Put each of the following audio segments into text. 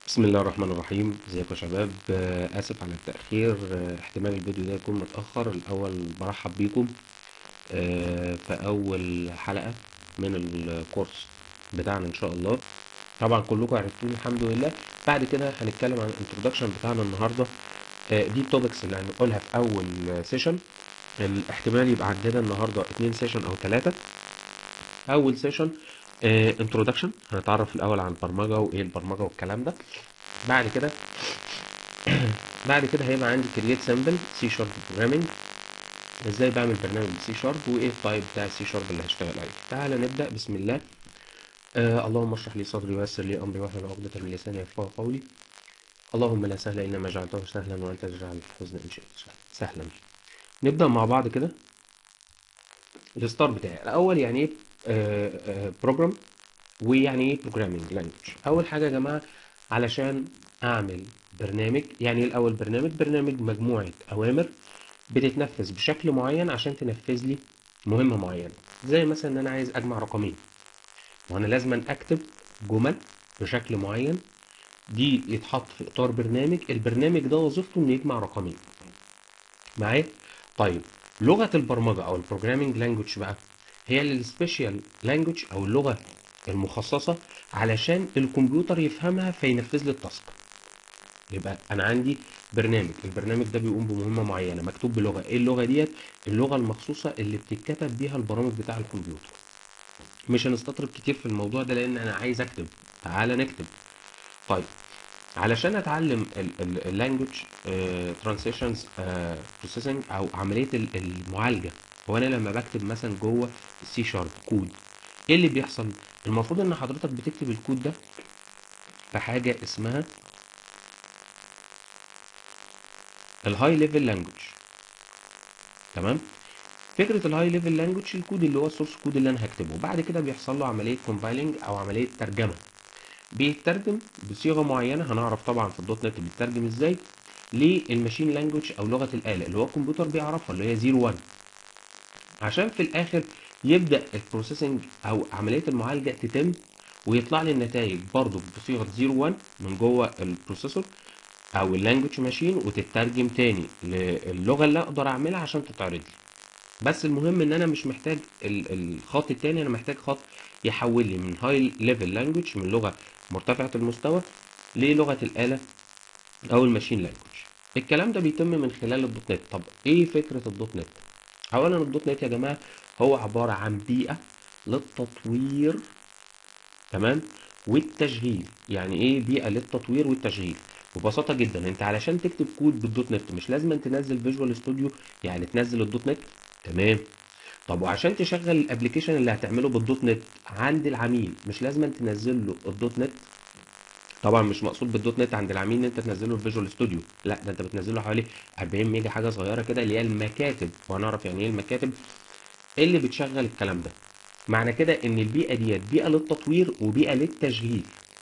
بسم الله الرحمن الرحيم ازيكم يا شباب آه، اسف على التاخير آه، احتمال الفيديو ده يكون متاخر الاول برحب بيكم آه، في اول حلقه من الكورس بتاعنا ان شاء الله طبعا كلكم عرفتوني الحمد لله بعد كده هنتكلم عن الانترودكشن بتاعنا النهارده آه، دي التوبكس اللي هنقولها في اول سيشن الاحتمال يبقى عندنا النهارده اتنين سيشن او ثلاثه اول سيشن انترودكشن هنتعرف الاول عن البرمجه وايه البرمجه والكلام ده بعد كده بعد كده هيبقى عندي كرييت سامبل سي شارب بروجرامنج ازاي بعمل برنامج سي شارب وايه التايب بتاع السي شارب اللي هشتغل عليه تعالى نبدا بسم الله آه اللهم اشرح لي صدري ويسر لي امري واحلل عقدة من لساني يفقهوا قولي اللهم لا سهل الا ما جعلته سهلا وانت تجعل الحزن ان شئت سهلا نبدا مع بعض كده الستار بتاعي الاول يعني ايه بروجرام ويعني ايه بروجرامينج لانجوج اول حاجه يا جماعه علشان اعمل برنامج يعني ايه الاول برنامج برنامج مجموعه اوامر بتتنفذ بشكل معين عشان تنفذ لي مهمه معينه زي مثلا ان انا عايز اجمع رقمين وانا لازم اكتب جمل بشكل معين دي يتحط في اطار برنامج البرنامج ده وظيفته انه يجمع رقمين معايا طيب لغه البرمجه او البروجرامينج لانجوج بقى هي السبيشال لانجوج او اللغه المخصصه علشان الكمبيوتر يفهمها فينفذ لي التاسك يبقى انا عندي برنامج البرنامج ده بيقوم بمهمه معينه مكتوب بلغه ايه اللغه ديت اللغه المخصوصه اللي بتتكتب بيها البرامج بتاع الكمبيوتر مش هنستطرد كتير في الموضوع ده لان انا عايز اكتب تعالى نكتب طيب علشان اتعلم اللانجوج ترانزيشنز بروسيسنج او عمليه ال- المعالجه هو انا لما بكتب مثلا جوه السي شارب كود ايه اللي بيحصل المفروض ان حضرتك بتكتب الكود ده في حاجه اسمها الهاي ليفل لانجوج تمام فكره الهاي ليفل لانجوج الكود اللي هو السورس كود اللي انا هكتبه بعد كده بيحصل له عمليه كومبايلنج او عمليه ترجمه بيترجم بصيغه معينه هنعرف طبعا في الدوت نت بيترجم ازاي للماشين لانجوج او لغه الاله اللي هو الكمبيوتر بيعرفها اللي هي 0 1 عشان في الاخر يبدا البروسيسنج او عمليه المعالجه تتم ويطلع لي النتائج برضو بصيغه 0 1 من جوه البروسيسور او اللانجوج ماشين وتترجم تاني للغه اللي اقدر اعملها عشان تتعرض لي بس المهم ان انا مش محتاج ال- الخط التاني انا محتاج خط يحول لي من هاي ليفل لانجوج من لغه مرتفعه المستوى للغه الاله او الماشين لانجوج الكلام ده بيتم من خلال الدوت نت طب ايه فكره الدوت نت اولا الدوت نت يا جماعه هو عباره عن بيئه للتطوير تمام والتشغيل يعني ايه بيئه للتطوير والتشغيل ببساطه جدا انت علشان تكتب كود بالدوت نت مش لازم أن تنزل فيجوال ستوديو يعني تنزل الدوت نت تمام طب وعشان تشغل الابلكيشن اللي هتعمله بالدوت نت عند العميل مش لازم أن تنزل له الدوت نت طبعا مش مقصود بالدوت نت عند العميل ان انت تنزله الفيجوال ستوديو لا ده انت بتنزله حوالي 40 ميجا حاجه صغيره كده اللي هي المكاتب وهنعرف يعني ايه المكاتب اللي بتشغل الكلام ده معنى كده ان البيئه ديت بيئه للتطوير وبيئه للتشغيل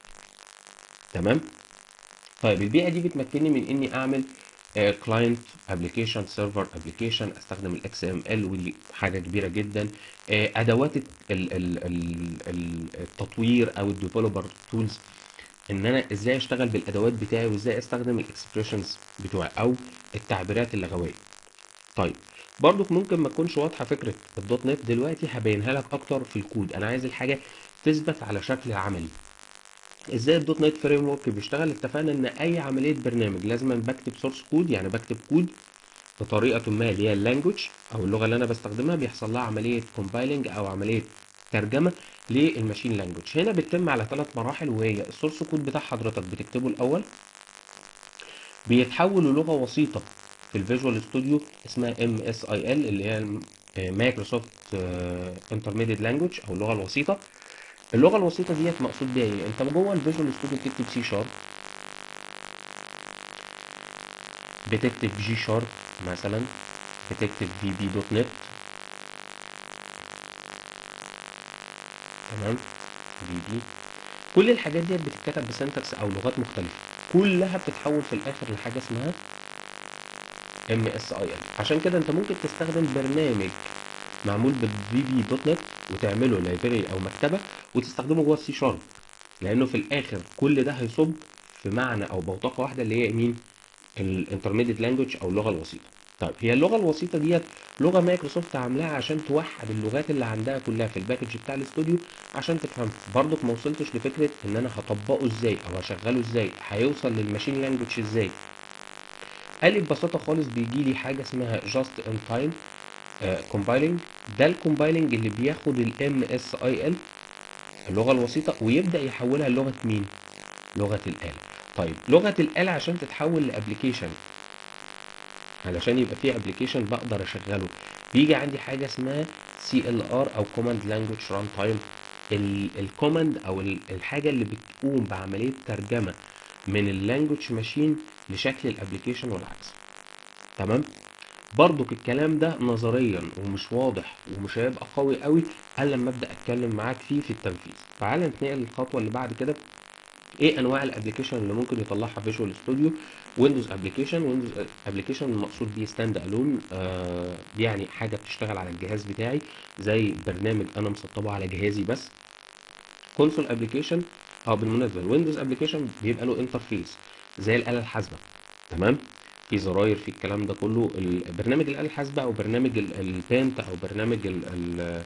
تمام طيب البيئه دي بتمكنني من اني اعمل كلاينت ابلكيشن سيرفر ابلكيشن استخدم الاكس ام ال ودي حاجه كبيره جدا آه، ادوات ال- ال- ال- ال- التطوير او الديفلوبر تولز ان انا ازاي اشتغل بالادوات بتاعي وازاي استخدم الاكسبريشنز بتوعي او التعبيرات اللغويه طيب برضك ممكن ما تكونش واضحه فكره الدوت نت دلوقتي هبينها لك اكتر في الكود انا عايز الحاجه تثبت على شكل عملي ازاي الدوت نت فريم ورك بيشتغل اتفقنا ان اي عمليه برنامج لازم بكتب سورس كود يعني بكتب كود بطريقه ما اللي هي اللانجوج او اللغه اللي انا بستخدمها بيحصل لها عمليه كومبايلنج او عمليه ترجمه للماشين لانجوج هنا بتتم على ثلاث مراحل وهي السورس كود بتاع حضرتك بتكتبه الاول بيتحول للغه وسيطه في الفيجوال ستوديو اسمها ام اس اي ال اللي هي مايكروسوفت انترميديت لانجوج او اللغه الوسيطه اللغه الوسيطه ديت مقصود بيها ايه انت جوه الفيجوال ستوديو بتكتب سي شارب بتكتب جي شارب مثلا بتكتب في بي دوت نت تمام في بي كل الحاجات ديت بتتكتب بسنتكس او لغات مختلفه كلها بتتحول في الاخر لحاجه اسمها ام اس اي ال عشان كده انت ممكن تستخدم برنامج معمول بالفي بي دوت نت وتعمله لايبراري او مكتبه وتستخدمه جوه السي شارب لانه في الاخر كل ده هيصب في معنى او بوتقه واحده اللي هي مين الانترميديت لانجوج او اللغه الوسيطه طيب هي اللغه الوسيطه ديت لغه مايكروسوفت عاملاها عشان توحد اللغات اللي عندها كلها في الباكج بتاع الاستوديو عشان تفهمها برضك ما وصلتش لفكره ان انا هطبقه ازاي او هشغله ازاي هيوصل للماشين لانجوج ازاي قال لي ببساطه خالص بيجي لي حاجه اسمها جاست ان تايم كومبايلنج ده الكومبايلنج اللي بياخد الام اس اي ال اللغه الوسيطه ويبدا يحولها لغه مين لغه الاله طيب لغه الاله عشان تتحول لابلكيشن علشان يبقى في ابلكيشن بقدر اشغله بيجي عندي حاجه اسمها سي ال ار او كوماند لانجوج ران تايم الكوماند او ال- الحاجه اللي بتقوم بعمليه ترجمه من اللانجوج ماشين لشكل الابلكيشن والعكس تمام برضك الكلام ده نظريا ومش واضح ومش هيبقى قوي قوي الا لما ابدا اتكلم معاك فيه في التنفيذ تعال نتنقل للخطوه اللي بعد كده ايه انواع الابلكيشن اللي ممكن يطلعها فيجوال ستوديو ويندوز ابلكيشن ويندوز ابلكيشن المقصود بيه ستاند الون آه يعني حاجه بتشتغل على الجهاز بتاعي زي برنامج انا مسطبه على جهازي بس كونسول ابلكيشن اه بالمناسبه الويندوز ابلكيشن بيبقى له انترفيس زي الاله الحاسبه تمام في زراير في الكلام ده كله ال- برنامج الاله الحاسبه او برنامج ال- البانت او برنامج ال- ال-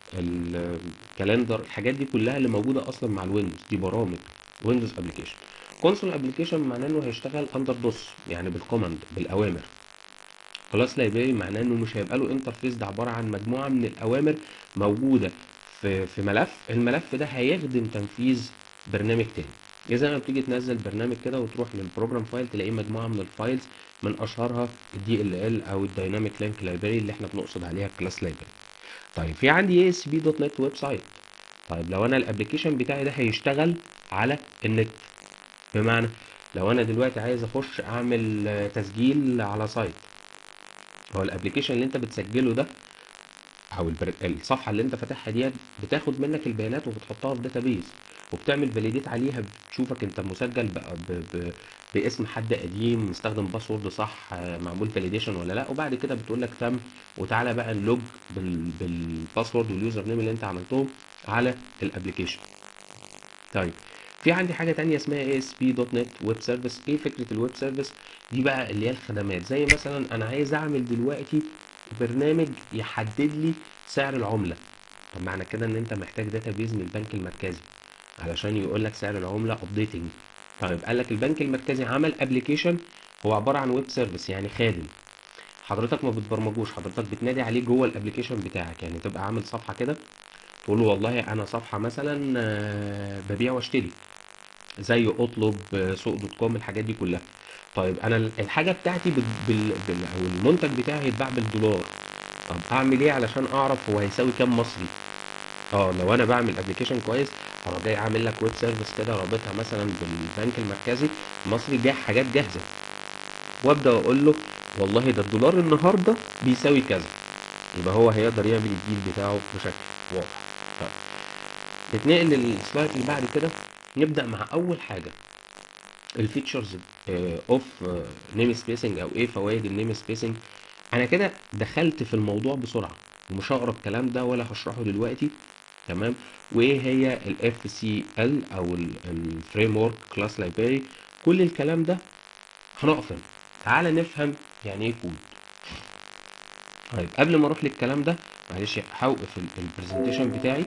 الكالندر الحاجات دي كلها اللي موجوده اصلا مع الويندوز دي برامج ويندوز ابلكيشن كونسول ابلكيشن معناه انه هيشتغل اندر دوس يعني بالكوماند بالاوامر كلاس لايبراري معناه انه مش هيبقى له انترفيس ده عباره عن مجموعه من الاوامر موجوده في في ملف الملف ده هيخدم تنفيذ برنامج تاني اذا لما بتيجي تنزل برنامج كده وتروح للبروجرام فايل تلاقيه مجموعه من الفايلز من اشهرها الدي ال ال او الدايناميك لينك لايبراري اللي احنا بنقصد عليها الكلاس لايبراري طيب في عندي اي اس بي دوت نت ويب سايت طيب لو انا الابلكيشن بتاعي ده هيشتغل على النت بمعنى لو انا دلوقتي عايز اخش اعمل آه، تسجيل على سايت هو الابلكيشن اللي انت بتسجله ده او البر... الصفحه اللي انت فاتحها ديت بتاخد منك البيانات وبتحطها في داتابيز وبتعمل فاليديت عليها بتشوفك انت مسجل ب... ب... ب... باسم حد قديم مستخدم باسورد صح آه، معمول فاليديشن ولا لا وبعد كده بتقول لك تم وتعالى بقى نلوج بال... بالباسورد واليوزر نيم اللي انت عملتهم على الابلكيشن طيب في عندي حاجه تانية اسمها ASP.NET ويب سيرفيس ايه فكره الويب سيرفيس دي بقى اللي هي الخدمات زي مثلا انا عايز اعمل دلوقتي برنامج يحدد لي سعر العمله طب معنى كده ان انت محتاج داتابيز من البنك المركزي علشان يقول لك سعر العمله ابديتنج طيب قال لك البنك المركزي عمل ابلكيشن هو عباره عن ويب سيرفيس يعني خادم حضرتك ما بتبرمجوش حضرتك بتنادي عليه جوه الابلكيشن بتاعك يعني تبقى عامل صفحه كده تقول له والله انا صفحه مثلا آه، ببيع واشتري زي اطلب آه، سوق دوت كوم الحاجات دي كلها طيب انا ال- الحاجه بتاعتي بال... بال... بال... او المنتج بتاعي هيتباع بالدولار طب اعمل ايه علشان اعرف هو هيساوي كام مصري اه لو انا بعمل ابلكيشن كويس اروح جاي عامل لك ويب سيرفيس كده رابطها مثلا بالبنك المركزي مصري جاي حاجات جاهزه وابدا اقول له والله ده الدولار النهارده بيساوي كذا يبقى هو هيقدر يعمل الديل بتاعه بشكل واضح طيب نتنقل للسلايد اللي بعد كده نبدا مع اول حاجه الفيتشرز اوف نيم سبيسنج او ايه فوائد النيم سبيسنج انا كده دخلت في الموضوع بسرعه ومش هقرا الكلام ده ولا هشرحه دلوقتي تمام وايه هي الاف سي ال او الفريم ورك كلاس لايبراري كل الكلام ده هنقف هنا تعالى نفهم يعني ايه كود طيب قبل ما اروح للكلام ده معلش هوقف البرزنتيشن بتاعي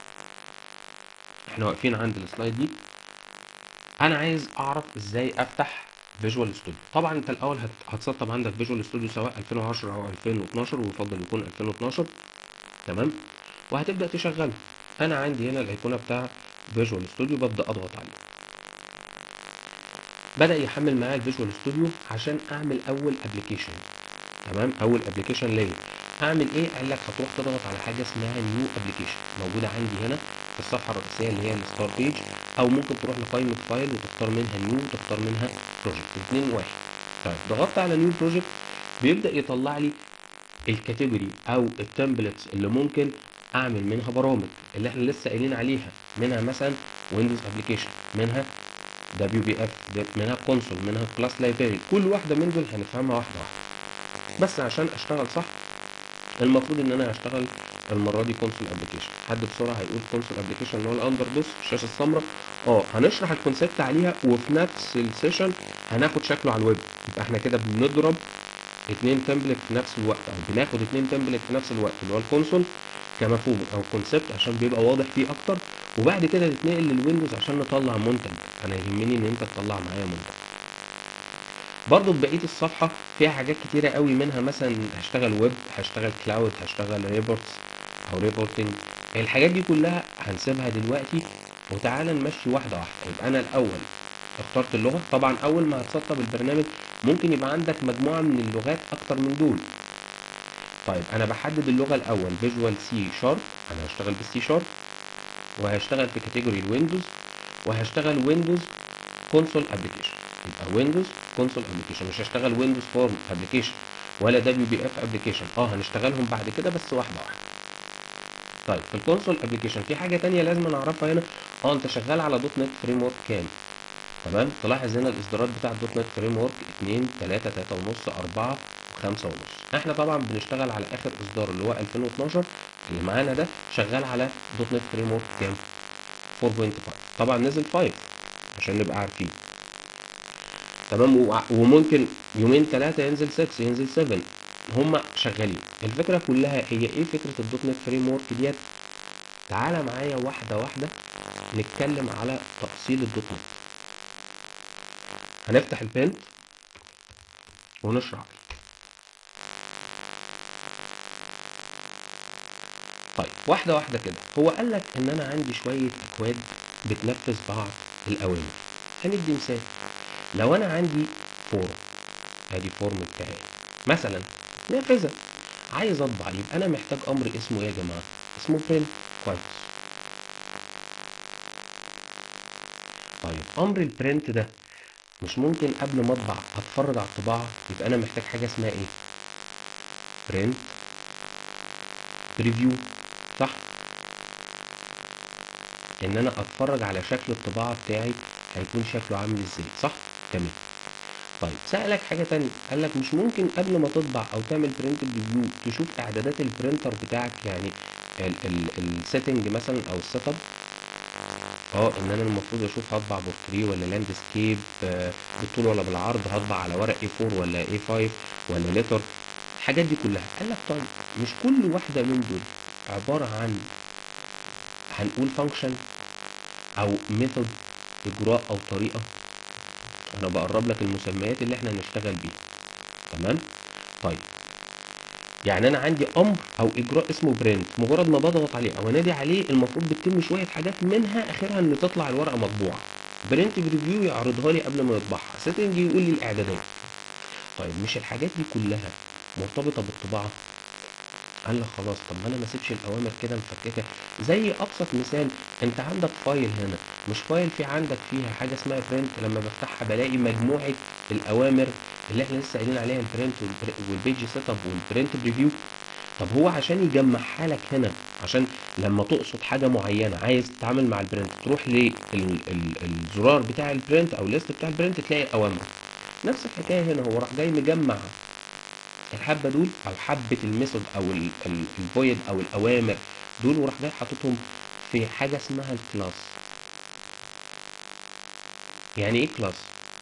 احنا واقفين عند السلايد دي انا عايز اعرف ازاي افتح فيجوال ستوديو طبعا انت الاول هت- هتسطب عندك فيجوال ستوديو سواء 2010 او 2012 ويفضل يكون 2012 تمام وهتبدا تشغله انا عندي هنا الايقونه بتاع فيجوال ستوديو ببدا اضغط عليه بدا يحمل معايا الفيجوال ستوديو عشان اعمل اول ابلكيشن تمام اول ابلكيشن ليا اعمل ايه قال لك هتروح تضغط على حاجه اسمها نيو ابلكيشن موجوده عندي هنا في الصفحه الرئيسيه اللي هي الستار بيج او ممكن تروح لقائمه فايل وتختار منها نيو وتختار منها بروجكت الاثنين واحد طيب ضغطت على نيو بروجكت بيبدا يطلع لي الكاتيجوري او التمبلتس اللي ممكن اعمل منها برامج اللي احنا لسه قايلين عليها منها مثلا ويندوز ابلكيشن منها دبليو بي اف منها كونسول منها كلاس لايبراري كل واحده من دول هنفهمها واحده واحده بس عشان اشتغل صح المفروض ان انا هشتغل المره دي كونسول ابلكيشن حد بسرعه هيقول كونسول ابلكيشن اللي هو الاندر دوس الشاشه السمراء اه هنشرح الكونسيبت عليها وفي نفس السيشن هناخد شكله على الويب يبقى احنا كده بنضرب اتنين تمبلت في نفس الوقت او بناخد اتنين تمبلت في نفس الوقت اللي هو الكونسول كمفهوم او كونسيبت عشان بيبقى واضح فيه اكتر وبعد كده نتنقل للويندوز عشان نطلع منتج انا يهمني ان انت تطلع معايا منتج برضه في بقيه الصفحه فيها حاجات كتيره قوي منها مثلا هشتغل ويب هشتغل كلاود هشتغل ريبورتس او ريبورتنج الحاجات دي كلها هنسيبها دلوقتي وتعالى نمشي واحده واحده يبقى انا الاول اخترت اللغه طبعا اول ما هتسطب البرنامج ممكن يبقى عندك مجموعه من اللغات اكتر من دول طيب انا بحدد اللغه الاول فيجوال سي شارب انا هشتغل بالسي شارب وهشتغل في كاتيجوري الويندوز وهشتغل ويندوز كونسول ابلكيشن يبقى ويندوز كونسول ابلكيشن مش هشتغل ويندوز فورم ابلكيشن ولا دبليو بي اف ابلكيشن اه هنشتغلهم بعد كده بس واحده واحده طيب في الكونسول ابلكيشن في حاجه تانية لازم نعرفها هنا اه انت شغال على دوت نت فريم ورك كام تمام تلاحظ هنا الاصدارات بتاعه دوت نت فريم ورك 2 3 3 ونص 4 و5 ونص احنا طبعا بنشتغل على اخر اصدار اللي هو 2012 اللي معانا ده شغال على دوت نت فريم ورك كام 4.5 طبعا نزل 5 عشان نبقى عارفين تمام وع- وممكن يومين ثلاثه ينزل 6 ينزل 7 هم شغالين الفكره كلها هي ايه فكره الدوت نت فريم ورك ديت تعالى معايا واحده واحده نتكلم على تفصيل الدوت نت هنفتح البنت ونشرح طيب واحده واحده كده هو قال لك ان انا عندي شويه اكواد بتنفذ بعض الاوامر هندي مثال لو انا عندي فورم ادي فورم بتاعي مثلا نافذه عايز اطبع يبقى انا محتاج امر اسمه ايه يا جماعه اسمه برنت كويس طيب امر البرنت ده مش ممكن قبل ما اطبع اتفرج على الطباعه يبقى انا محتاج حاجه اسمها ايه برنت بريفيو صح ان انا اتفرج على شكل الطباعه بتاعي هيكون شكله عامل ازاي صح تمام طيب سألك حاجة تانية قال لك مش ممكن قبل ما تطبع او تعمل برنت بريفيو تشوف اعدادات البرينتر بتاعك يعني السيتنج مثلا او السيت اب اه ان انا المفروض اشوف هطبع بورتريه ولا لاندسكيب آه، بالطول ولا بالعرض هطبع على ورق A4 ولا A5 ولا لتر الحاجات دي كلها قال لك طيب مش كل واحدة من دول عبارة عن هنقول فانكشن او ميثود اجراء او طريقة انا بقرب لك المسميات اللي احنا هنشتغل بيها تمام طيب يعني انا عندي امر او اجراء اسمه برنت مجرد ما بضغط عليه او انادي عليه المفروض بتتم شويه حاجات منها اخرها ان تطلع الورقه مطبوعه برنت بريفيو يعرضها لي قبل ما يطبعها سيتنج يقول لي الاعدادات طيب مش الحاجات دي كلها مرتبطه بالطباعه قال لك خلاص طب ما انا ما اسيبش الاوامر كده مفككه زي ابسط مثال انت عندك فايل هنا مش فايل في عندك فيها حاجه اسمها برنت لما بفتحها بلاقي مجموعه الاوامر اللي احنا لسه قايلين عليها البرنت والبيج سيت اب والبرنت بريفيو طب هو عشان يجمعها لك هنا عشان لما تقصد حاجه معينه عايز تتعامل مع البرنت تروح للزرار بتاع البرنت او الليست بتاع البرنت تلاقي الاوامر نفس الحكايه هنا هو راح جاي مجمع الحبه دول او حبه الميثود او الفويد او الاوامر دول وراح جاي حاططهم في حاجه اسمها الكلاس يعني ايه كلاس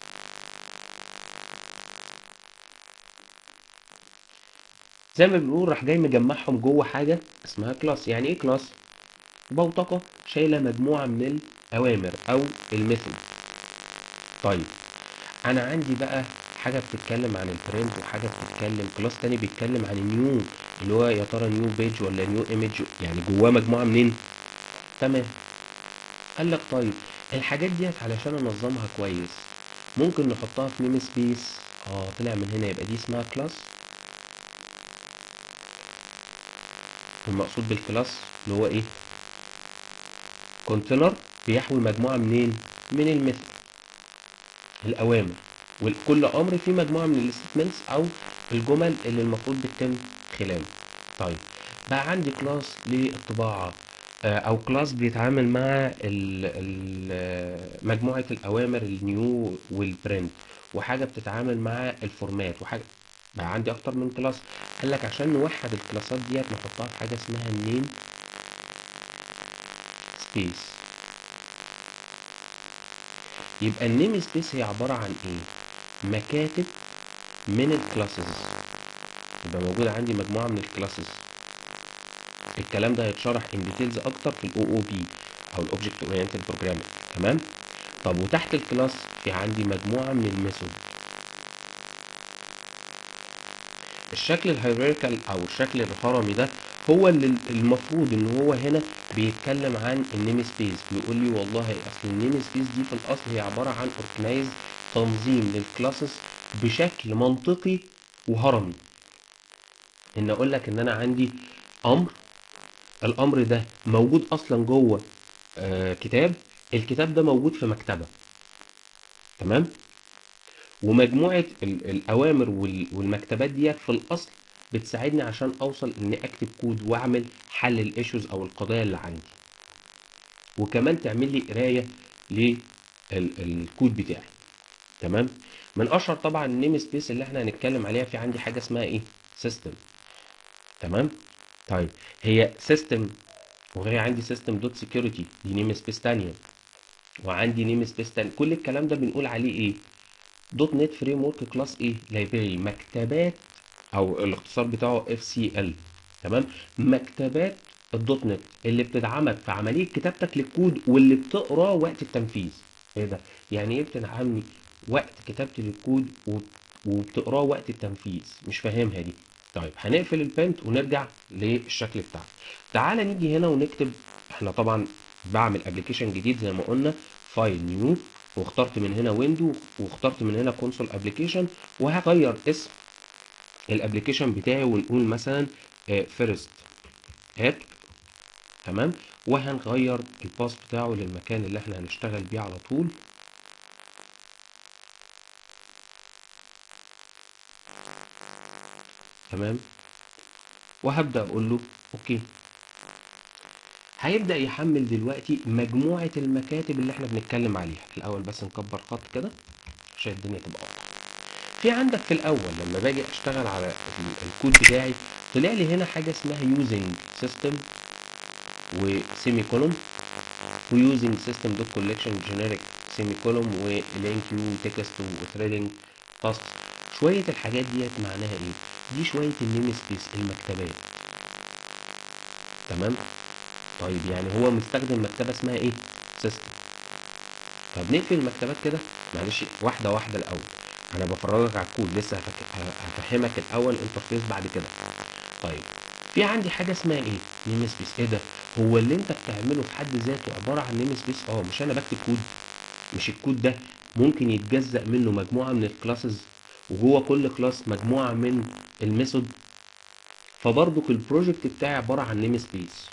زي ما بنقول راح جاي مجمعهم جوه حاجه اسمها كلاس يعني ايه كلاس بوتقه شايله مجموعه من الاوامر او الميثود طيب انا عندي بقى حاجه بتتكلم عن البرنت وحاجه بتتكلم كلاس تاني بيتكلم عن النيو اللي هو يا ترى نيو بيج ولا نيو ايمج يعني جواه مجموعه منين تمام قال لك طيب الحاجات ديت علشان انظمها كويس ممكن نحطها في نيم سبيس اه طلع من هنا يبقى دي اسمها كلاس المقصود بالكلاس اللي هو ايه كونتينر بيحوي مجموعه منين من الميثود الاوامر وكل امر فيه مجموعه من الستمنتس او الجمل اللي المفروض بتتم خلاله طيب بقى عندي كلاس للطباعه آه، او كلاس بيتعامل مع ال ال مجموعه الاوامر النيو والبرنت وحاجه بتتعامل مع الفورمات وحاجه بقى عندي اكتر من كلاس قال لك عشان نوحد الكلاسات ديت نحطها في حاجه اسمها النيم سبيس يبقى النيم سبيس هي عباره عن ايه مكاتب من الكلاسز يبقى موجود عندي مجموعه من الكلاسز الكلام ده هيتشرح ان ديتيلز اكتر في الاو او بي او الاوبجكت اورينتد بروجرامينج تمام طب وتحت الكلاس في عندي مجموعه من الميثود الشكل الهيراريكال او الشكل الهرمي ده هو اللي المفروض ان هو هنا بيتكلم عن النيم سبيس بيقول لي والله اصل النيم سبيس دي في الاصل هي عباره عن اورجنايز تنظيم للكلاسز بشكل منطقي وهرمي ان اقول لك ان انا عندي امر الامر ده موجود اصلا جوه آه كتاب الكتاب ده موجود في مكتبه تمام ومجموعه ال- الاوامر وال- والمكتبات ديت في الاصل بتساعدني عشان اوصل اني اكتب كود واعمل حل الايشوز او القضايا اللي عندي وكمان تعمل لي قرايه للكود بتاعي تمام من اشهر طبعا النيم سبيس اللي احنا هنتكلم عليها في عندي حاجه اسمها ايه سيستم تمام طيب هي سيستم وهي عندي سيستم دوت سكيورتي دي نيم سبيس تانية وعندي نيم سبيس تاني كل الكلام ده بنقول عليه ايه دوت نت فريم ورك كلاس ايه لايبراري مكتبات او الاختصار بتاعه اف سي ال تمام مكتبات الدوت نت اللي بتدعمك في عمليه كتابتك للكود واللي بتقراه وقت التنفيذ ايه ده يعني ايه بتدعمني وقت كتابتي للكود وب- وبتقراه وقت التنفيذ مش فاهمها دي طيب هنقفل البنت ونرجع للشكل بتاعنا تعالى نيجي هنا ونكتب احنا طبعا بعمل ابلكيشن جديد زي ما قلنا فايل نيو واخترت من هنا ويندو واخترت من هنا كونسول ابلكيشن وهغير اسم الابلكيشن بتاعي ونقول مثلا فيرست اب تمام وهنغير الباس بتاعه للمكان اللي احنا هنشتغل بيه على طول تمام وهبدا اقول له اوكي هيبدا يحمل دلوقتي مجموعه المكاتب اللي احنا بنتكلم عليها الاول بس نكبر خط كده عشان الدنيا تبقى واضحه في عندك في الاول لما باجي اشتغل على ال- الكود بتاعي طلع لي هنا حاجه اسمها يوزنج سيستم وسيمي كولوم ويوزنج سيستم دوت كولكشن جينيريك سيمي كولوم ولينك يو تكست وثريدنج تاسك شويه الحاجات ديت معناها ايه دي شويه النيم سبيس المكتبات تمام طيب يعني هو مستخدم مكتبه اسمها ايه سيستم طب نقفل المكتبات كده معلش واحده واحده الاول انا بفرجك على الكود لسه هفك- هفهمك الاول انترفيس بعد كده طيب في عندي حاجه اسمها ايه نيم سبيس ايه ده هو اللي انت بتعمله في حد ذاته عباره عن نيم سبيس اه مش انا بكتب كود مش الكود ده ممكن يتجزأ منه مجموعه من الكلاسز وجوه كل كلاس مجموعه من الميثود فبرضك البروجكت بتاعي عباره عن نيم سبيس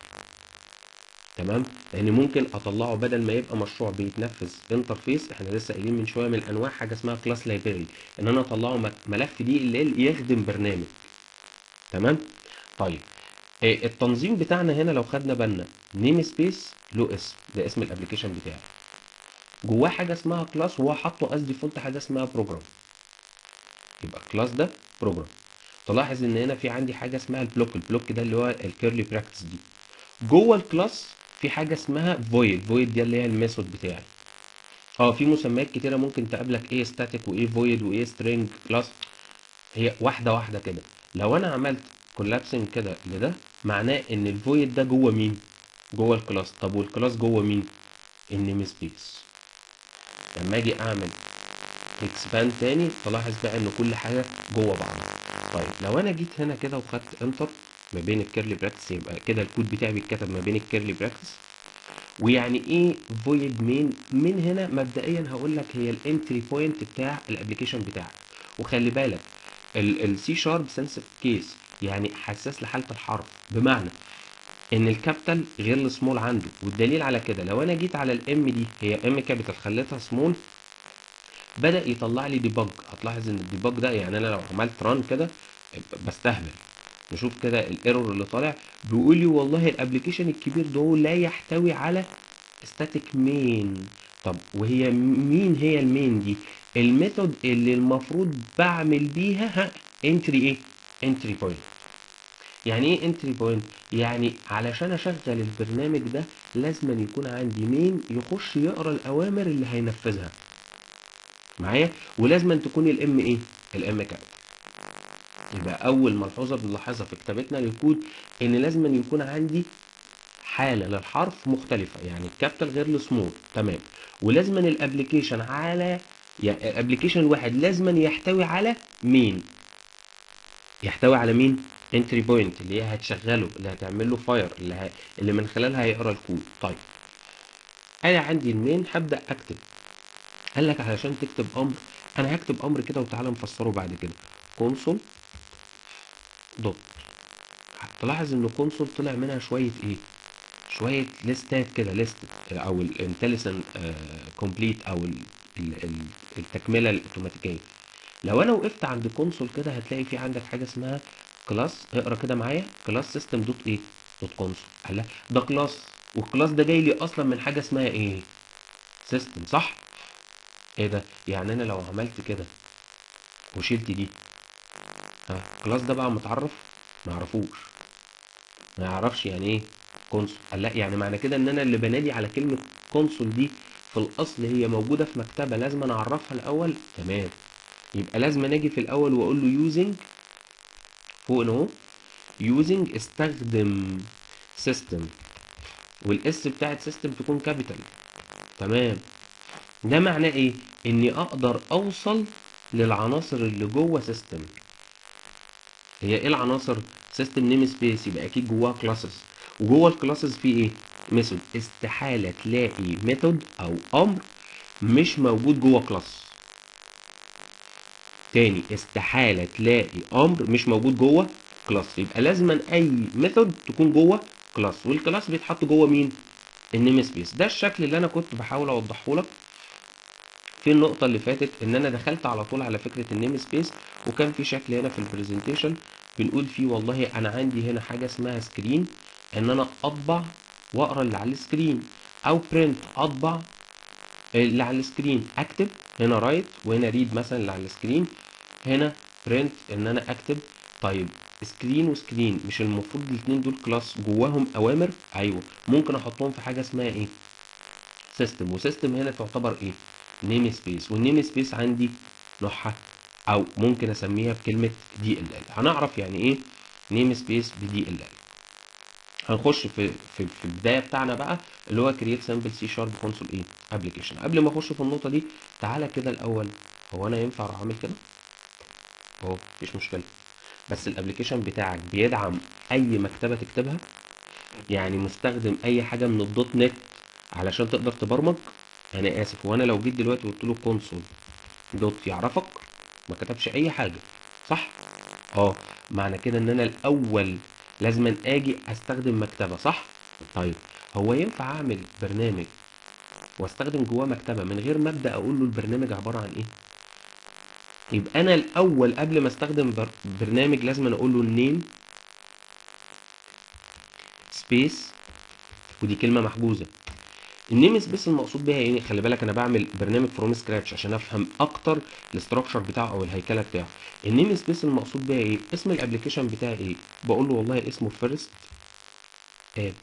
تمام لان ممكن اطلعه بدل ما يبقى مشروع بيتنفذ انترفيس احنا لسه قايلين من شويه من الانواع حاجه اسمها كلاس لايبراري ان انا اطلعه مك- ملف دي اللي يخدم برنامج تمام طيب إيه التنظيم بتاعنا هنا لو خدنا بالنا نيم سبيس له اسم ده اسم الابلكيشن بتاعي جواه حاجه اسمها كلاس وهو حاطه از ديفولت حاجه اسمها بروجرام يبقى الكلاس ده بروجرام تلاحظ ان هنا في عندي حاجه اسمها البلوك البلوك ده اللي هو الكيرلي براكتس دي جوه الكلاس في حاجه اسمها فويد فويد دي اللي هي الميثود بتاعي اه في مسميات كتيره ممكن تقابلك ايه ستاتيك وايه فويد وايه سترينج كلاس هي واحده واحده كده لو انا عملت كولابسنج كده لده معناه ان الفويد ده جوه مين جوه الكلاس طب والكلاس جوه مين النيم سبيس لما اجي اعمل اكسباند تاني تلاحظ بقى ان كل حاجه جوه بعضها طيب لو انا جيت هنا كده وخدت انتر ما بين الكيرلي براكتس يبقى كده الكود بتاعي بيتكتب ما بين الكيرلي براكتس ويعني ايه فويد مين من هنا مبدئيا هقول لك هي الانتري بوينت بتاع الابلكيشن بتاعك وخلي بالك السي شارب سنسيف كيس يعني حساس لحاله الحرف بمعنى ان الكابيتال غير السمول عنده والدليل على كده لو انا جيت على الام دي هي ام كابيتال خليتها سمول بدا يطلع لي ديباج هتلاحظ ان الديباج ده يعني انا لو عملت ران كده بستهبل نشوف كده الايرور اللي طالع بيقول لي والله الابلكيشن الكبير ده لا يحتوي على ستاتيك مين طب وهي مين هي المين دي الميثود اللي المفروض بعمل بيها ها انتري ايه انتري بوينت يعني ايه انتري بوينت يعني علشان اشغل البرنامج ده لازم يكون عندي مين يخش يقرا الاوامر اللي هينفذها معايا ولازم تكون الام ايه الام كابيتال يبقى اول ملحوظه بنلاحظها في كتابتنا للكود ان لازم يكون عندي حاله للحرف مختلفه يعني الكابيتال غير السمول تمام ولازم الابلكيشن على يعني الابلكيشن الواحد لازم يحتوي على مين يحتوي على مين انتري بوينت اللي هي هتشغله اللي هتعمل له فاير اللي, ه... اللي من خلالها هيقرا الكود طيب انا عندي المين هبدا اكتب قال لك علشان تكتب امر انا هكتب امر كده وتعالى نفسره بعد كده كونسول دوت تلاحظ ان كونسول طلع منها شويه ايه شويه ليستات كده ليست او الانتليسنت كومبليت او ال ال ال التكمله الاوتوماتيكيه لو انا وقفت عند كونسول كده هتلاقي في عندك حاجه اسمها كلاس اقرا كده معايا كلاس سيستم دوت ايه دوت كونسول قال ده كلاس والكلاس ده جاي لي اصلا من حاجه اسمها ايه سيستم صح ايه ده يعني انا لو عملت كده وشلت دي ها الكلاس ده بقى متعرف ما يعرفوش ما يعرفش يعني ايه كونسول قال لا يعني معنى كده ان انا اللي بنادي على كلمه كونسول دي في الاصل هي موجوده في مكتبه لازم انا اعرفها الاول تمام يبقى لازم اجي في الاول واقول له يوزنج فوق اهو يوزنج استخدم سيستم والاس بتاعت سيستم تكون كابيتال تمام ده معناه ايه اني اقدر اوصل للعناصر اللي جوه سيستم هي ايه العناصر سيستم نيم سبيس يبقى اكيد جواها كلاسز وجوه الكلاسز في ايه ميثود استحاله تلاقي ميثود او امر مش موجود جوه كلاس تاني استحاله تلاقي امر مش موجود جوه كلاس يبقى لازما اي ميثود تكون جوه كلاس والكلاس بيتحط جوه مين النيم سبيس ده الشكل اللي انا كنت بحاول اوضحه لك في النقطة اللي فاتت إن أنا دخلت على طول على فكرة النيم سبيس وكان في شكل هنا في البرزنتيشن بنقول فيه والله أنا عندي هنا حاجة اسمها سكرين إن أنا أطبع وأقرا اللي على السكرين أو برنت أطبع اللي على السكرين أكتب هنا رايت وهنا ريد مثلا اللي على السكرين هنا برنت إن أنا أكتب طيب سكرين وسكرين مش المفروض الاثنين دول كلاس جواهم أوامر أيوه ممكن أحطهم في حاجة اسمها إيه سيستم وسيستم هنا تعتبر إيه نيم سبيس والنيم سبيس عندي نوعها او ممكن اسميها بكلمه دي ال ال هنعرف يعني ايه نيم سبيس بدي ال ال هنخش في في في البدايه بتاعنا بقى اللي هو كرييت سامبل سي شارب كونسول ايه ابلكيشن قبل ما اخش في النقطه دي تعالى كده الاول هو انا ينفع اروح اعمل كده اهو مفيش مشكله بس الابلكيشن بتاعك بيدعم اي مكتبه تكتبها يعني مستخدم اي حاجه من الدوت نت علشان تقدر تبرمج انا اسف وانا لو جيت دلوقتي وقلت له كونسول دوت يعرفك ما كتبش اي حاجه صح اه معنى كده ان انا الاول لازم اجي استخدم مكتبه صح طيب هو ينفع اعمل برنامج واستخدم جواه مكتبه من غير ما ابدا اقول له البرنامج عباره عن ايه يبقى انا الاول قبل ما استخدم بر... برنامج لازم اقول له النيم سبيس ودي كلمه محجوزه النيم سبيس المقصود بيها ايه خلي بالك انا بعمل برنامج فروم سكراتش عشان افهم اكتر الاستراكشر بتاعه او الهيكله بتاعه النيم سبيس المقصود بيها ايه اسم الابلكيشن بتاعي ايه بقول له والله اسمه فيرست اب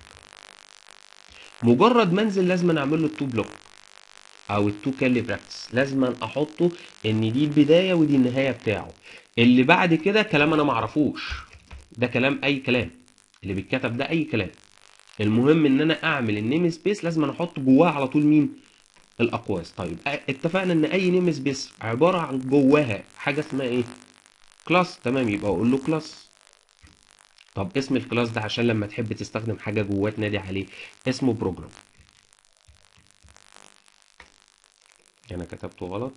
مجرد ما انزل لازم اعمل له التو بلوك او التو كالي براكتس لازم احطه ان دي البدايه ودي النهايه بتاعه اللي بعد كده كلام انا معرفوش ده كلام اي كلام اللي بيتكتب ده اي كلام المهم ان انا اعمل النيم سبيس لازم أنا احط جواها على طول مين الاقواس طيب اتفقنا ان اي نيم سبيس عباره عن جواها حاجه اسمها ايه كلاس تمام يبقى اقول له كلاس طب اسم الكلاس ده عشان لما تحب تستخدم حاجه جواه تنادي عليه اسمه بروجرام انا كتبته غلط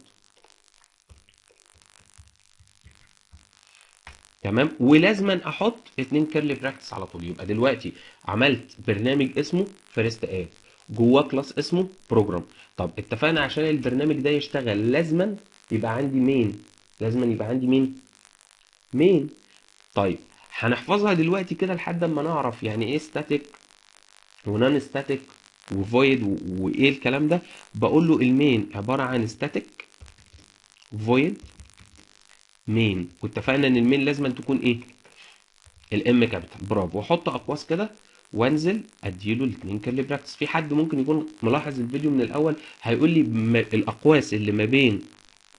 تمام ولازما احط اتنين كيرلي براكتس على طول يبقى دلوقتي عملت برنامج اسمه فيرست اب جواه كلاس اسمه بروجرام طب اتفقنا عشان البرنامج ده يشتغل لازما يبقى عندي مين لازما يبقى عندي مين مين طيب هنحفظها دلوقتي كده لحد ما نعرف يعني ايه ستاتيك ونون ستاتيك وفويد وايه الكلام ده بقول له المين عباره عن ستاتيك فويد مين واتفقنا ان المين لازم تكون ايه الام كابيتال برافو واحط اقواس كده وانزل اديله الاثنين كيرلي براكتس في حد ممكن يكون ملاحظ الفيديو من الاول هيقول لي ما الاقواس اللي ما بين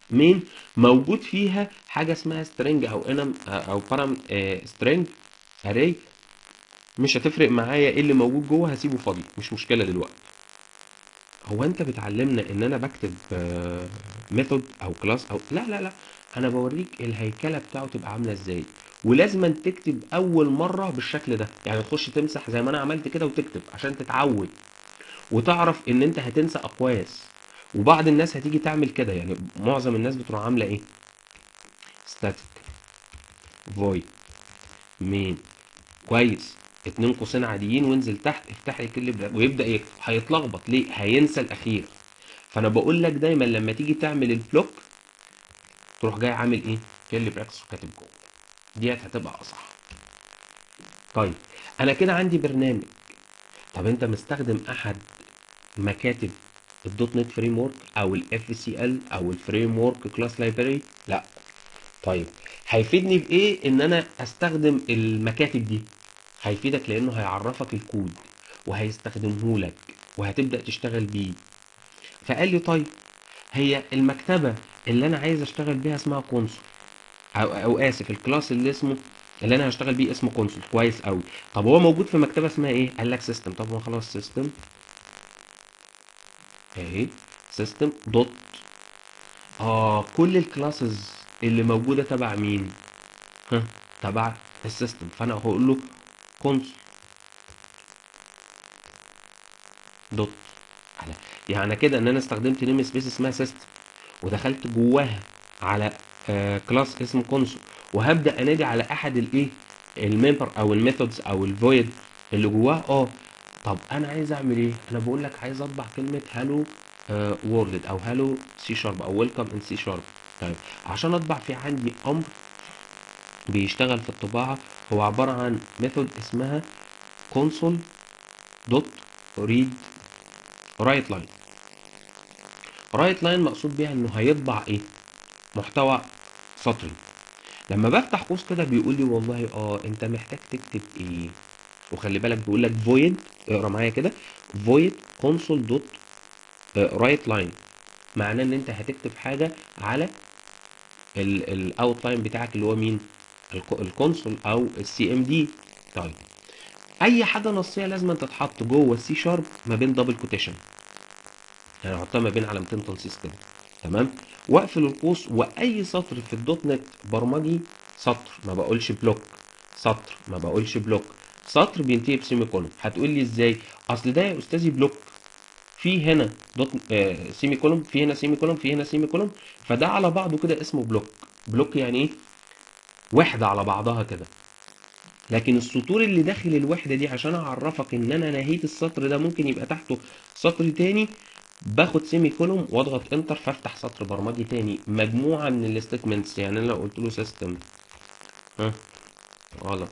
مين موجود فيها حاجه اسمها سترينج او انم او بارام سترينج اري مش هتفرق معايا ايه اللي موجود جوه هسيبه فاضي مش مشكله دلوقتي هو انت بتعلمنا ان انا بكتب ميثود او كلاس او لا لا لا انا بوريك الهيكله بتاعه تبقى عامله ازاي ولازم تكتب اول مره بالشكل ده يعني تخش تمسح زي ما انا عملت كده وتكتب عشان تتعود وتعرف ان انت هتنسى اقواس وبعض الناس هتيجي تعمل كده يعني معظم الناس بتروح عامله ايه static void main كويس اتنين قوسين عاديين وانزل تحت افتح لي كل برا- ويبدا يكتب هيتلخبط ليه هينسى الاخير فانا بقول لك دايما لما تيجي تعمل البلوك تروح جاي عامل ايه كل براكس وكاتب جوه ديت هتبقى اصح طيب انا كده عندي برنامج طب انت مستخدم احد مكاتب الدوت نت فريم ورك او الاف سي ال او الفريم ورك كلاس لايبراري لا طيب هيفيدني بايه ان انا استخدم المكاتب دي هيفيدك لانه هيعرفك الكود وهيستخدمه لك وهتبدا تشتغل بيه فقال لي طيب هي المكتبه اللي انا عايز اشتغل بيها اسمها كونسول او او اسف الكلاس اللي اسمه اللي انا هشتغل بيه اسمه كونسول كويس قوي طب هو موجود في مكتبه اسمها ايه قال لك سيستم طب ما خلاص سيستم اهي سيستم دوت اه كل الكلاسز اللي موجوده تبع مين ها تبع السيستم فانا هقول له كونسول دوت على يعني كده ان انا استخدمت نيم سبيس اسمها سيستم ودخلت جواها على آه كلاس اسمه كونسول وهبدا انادي على احد الايه الممبر او الميثودز او الفويد اللي جواه اه طب انا عايز اعمل ايه انا بقول لك عايز اطبع كلمه هالو وورلد او هالو سي شارب او ويلكم ان سي شارب طيب عشان اطبع في عندي امر بيشتغل في الطباعه هو عباره عن ميثود اسمها console دوت ريد رايت لاين رايت لاين مقصود بيها انه هيطبع ايه محتوى سطري لما بفتح قوس كده بيقول لي والله اه انت محتاج تكتب ايه وخلي بالك بيقول لك void اقرا معايا كده void console دوت رايت لاين معناه ان انت هتكتب حاجه على الاوتلاين بتاعك اللي هو مين الك- الكونسول او السي ام دي طيب اي حاجه نصيه لازم تتحط جوه السي شارب ما بين دبل كوتيشن يعني احطها ما بين علامتين تنصيص كده تمام واقفل القوس واي سطر في الدوت نت برمجي سطر ما بقولش بلوك سطر ما بقولش بلوك سطر بينتهي بسيمي كولون هتقول لي ازاي اصل ده يا استاذي بلوك في هنا دوت آه سيمي كولوم في هنا سيمي كولوم في هنا سيمي كولوم فده على بعضه كده اسمه بلوك بلوك يعني ايه وحده على بعضها كده لكن السطور اللي داخل الوحده دي عشان اعرفك ان انا نهيت السطر ده ممكن يبقى تحته سطر تاني باخد سيمي كولوم واضغط انتر فافتح سطر برمجي تاني مجموعه من الستيتمنتس يعني انا لو قلت له سيستم ها غلط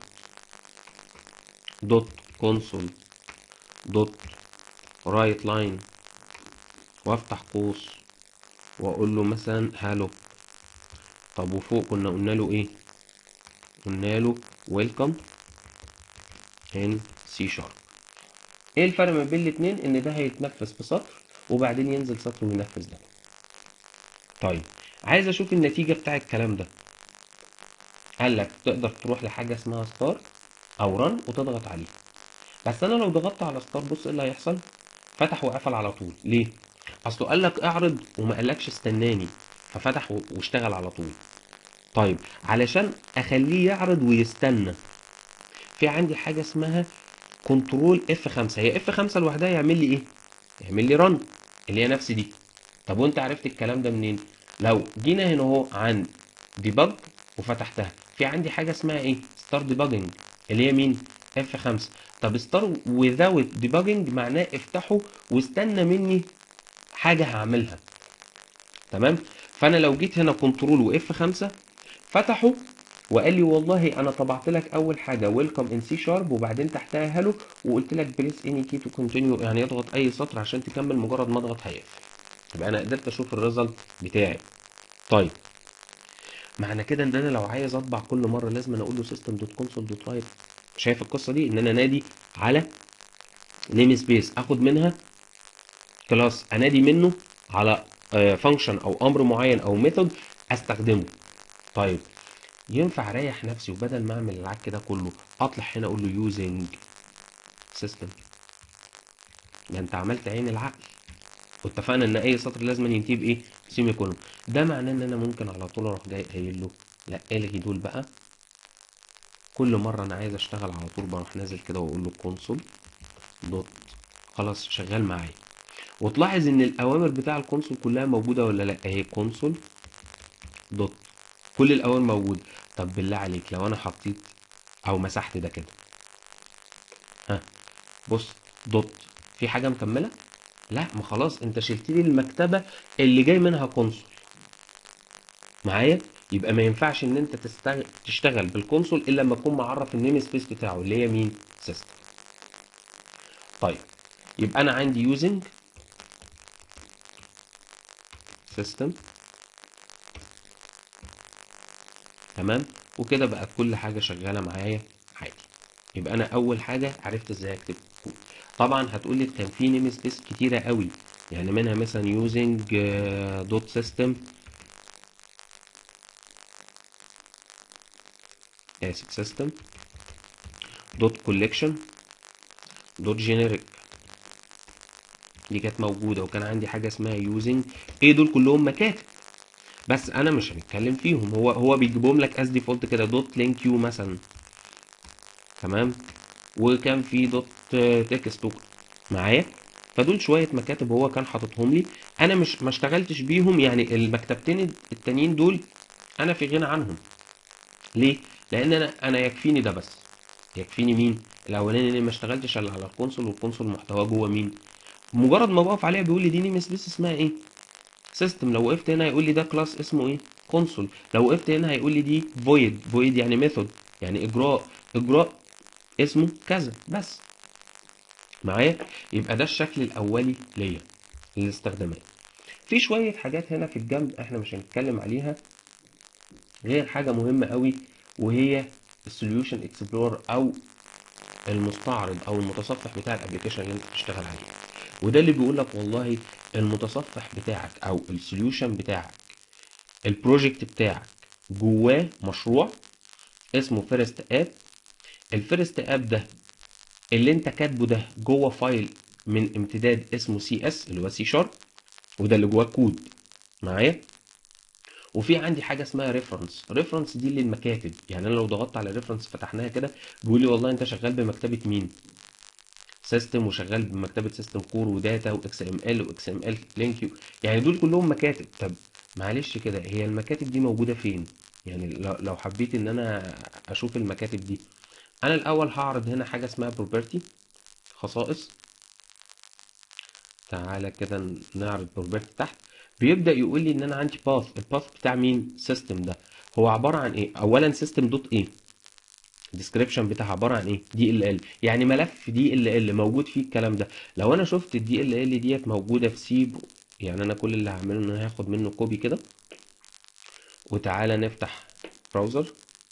دوت كونسول دوت رايت لاين وافتح قوس واقول له مثلا هالو طب وفوق كنا قلنا له ايه قلنا له ويلكم ان سي شارب ايه الفرق ما بين الاتنين ان ده هيتنفذ في سطر وبعدين ينزل سطر وينفذ ده طيب عايز اشوف النتيجه بتاع الكلام ده قال لك تقدر تروح لحاجه اسمها ستار او رن وتضغط عليه بس انا لو ضغطت على ستار بص ايه اللي هيحصل فتح وقفل على طول ليه اصله قال لك اعرض وما قالكش استناني ففتح و- واشتغل على طول طيب علشان اخليه يعرض ويستنى في عندي حاجه اسمها كنترول اف 5 هي اف 5 لوحدها يعمل لي ايه يعمل لي رن اللي هي نفس دي طب وانت عرفت الكلام ده منين لو جينا هنا اهو عند ديبج وفتحتها في عندي حاجه اسمها ايه ستار ديباجنج اللي هي مين اف 5 طب ستار without debugging معناه افتحه واستنى مني حاجه هعملها تمام فانا لو جيت هنا كنترول واف 5 فتحه وقال لي والله انا طبعت لك اول حاجه ويلكم ان سي شارب وبعدين تحتها هالو وقلت لك بريس اني كي تو كونتينيو يعني اضغط اي سطر عشان تكمل مجرد ما اضغط هيقفل يبقى انا قدرت اشوف الريزلت بتاعي طيب معنى كده ان انا لو عايز اطبع كل مره لازم أنا اقول له سيستم دوت كونسول دوت رايت شايف القصه دي ان انا نادي على نيم سبيس اخد منها كلاس انادي منه على فانكشن او امر معين او ميثود استخدمه طيب ينفع اريح نفسي وبدل ما اعمل العك ده كله اطلع هنا اقول له يوزنج سيستم ده انت عملت عين العقل واتفقنا ان اي سطر لازم ينتهي بايه سيمي كولون ده معناه ان انا ممكن على طول اروح جاي قايل له لا الغي دول بقى كل مره انا عايز اشتغل على طول بروح نازل كده واقول له كونسول دوت خلاص شغال معايا وتلاحظ ان الاوامر بتاع الكونسول كلها موجوده ولا لا اهي كونسول دوت كل الاوامر موجوده طب بالله عليك لو انا حطيت او مسحت ده كده ها بص دوت في حاجه مكمله لا ما خلاص انت شلت لي المكتبه اللي جاي منها كونسول معايا يبقى ما ينفعش ان انت تستغ... تشتغل بالكونسول الا لما تكون معرف النيم سبيس بتاعه اللي هي مين سيستم طيب يبقى انا عندي يوزنج سيستم تمام وكده بقت كل حاجه شغاله معايا عادي يبقى انا اول حاجه عرفت ازاي اكتب كود طبعا هتقول لي كان في نيم سبيس كتيره قوي يعني منها مثلا يوزنج دوت سيستم اسف سيستم دوت كوليكشن دوت جينيريك دي كانت موجوده وكان عندي حاجه اسمها يوزنج ايه دول كلهم مكاتب بس انا مش هنتكلم فيهم هو هو بيجيبهم لك از ديفولت كده دوت لينك يو مثلا تمام وكان في دوت تكست معايا فدول شويه مكاتب هو كان حاططهم لي انا مش ما اشتغلتش بيهم يعني المكتبتين التانيين دول انا في غنى عنهم ليه لان انا انا يكفيني ده بس يكفيني مين الاولاني اني ما اشتغلتش الا على الكونسول والكونسول محتواه جوه مين مجرد ما بقف عليها بيقول لي دي نيم سبيس اسمها ايه سيستم لو وقفت هنا هيقول لي ده كلاس اسمه ايه كونسول لو وقفت هنا هيقول لي دي فويد فويد يعني ميثود يعني اجراء اجراء اسمه كذا بس معايا يبقى ده الشكل الاولي ليا للاستخدامات في شويه حاجات هنا في الجنب احنا مش هنتكلم عليها غير حاجه مهمه قوي وهي السوليوشن اكسبلور او المستعرض او المتصفح بتاع الابلكيشن اللي انت بتشتغل عليه وده اللي بيقول لك والله المتصفح بتاعك او السوليوشن بتاعك البروجكت بتاعك جواه مشروع اسمه فيرست اب الفيرست اب ده اللي انت كاتبه ده جوه فايل من امتداد اسمه سي اس اللي هو سي شارب وده اللي جواه كود معايا وفي عندي حاجه اسمها ريفرنس ريفرنس دي للمكاتب يعني انا لو ضغطت على ريفرنس فتحناها كده بيقول لي والله انت شغال بمكتبه مين سيستم وشغال بمكتبه سيستم كور وداتا واكس ام ال واكس ام ال لينك يعني دول كلهم مكاتب طب معلش كده هي المكاتب دي موجوده فين يعني لو حبيت ان انا اشوف المكاتب دي انا الاول هعرض هنا حاجه اسمها بروبرتي خصائص تعالى كده نعرض بروبرتي تحت بيبدا يقول لي ان انا عندي باث الباث بتاع مين سيستم ده هو عباره عن ايه اولا سيستم دوت ايه الديسكريبشن بتاعها عباره عن ايه دي ال ال يعني ملف دي ال ال موجود فيه الكلام ده لو انا شفت الدي ال ال ديت موجوده في سي يعني انا كل اللي هعمله ان انا هاخد منه كوبي كده وتعالى نفتح براوزر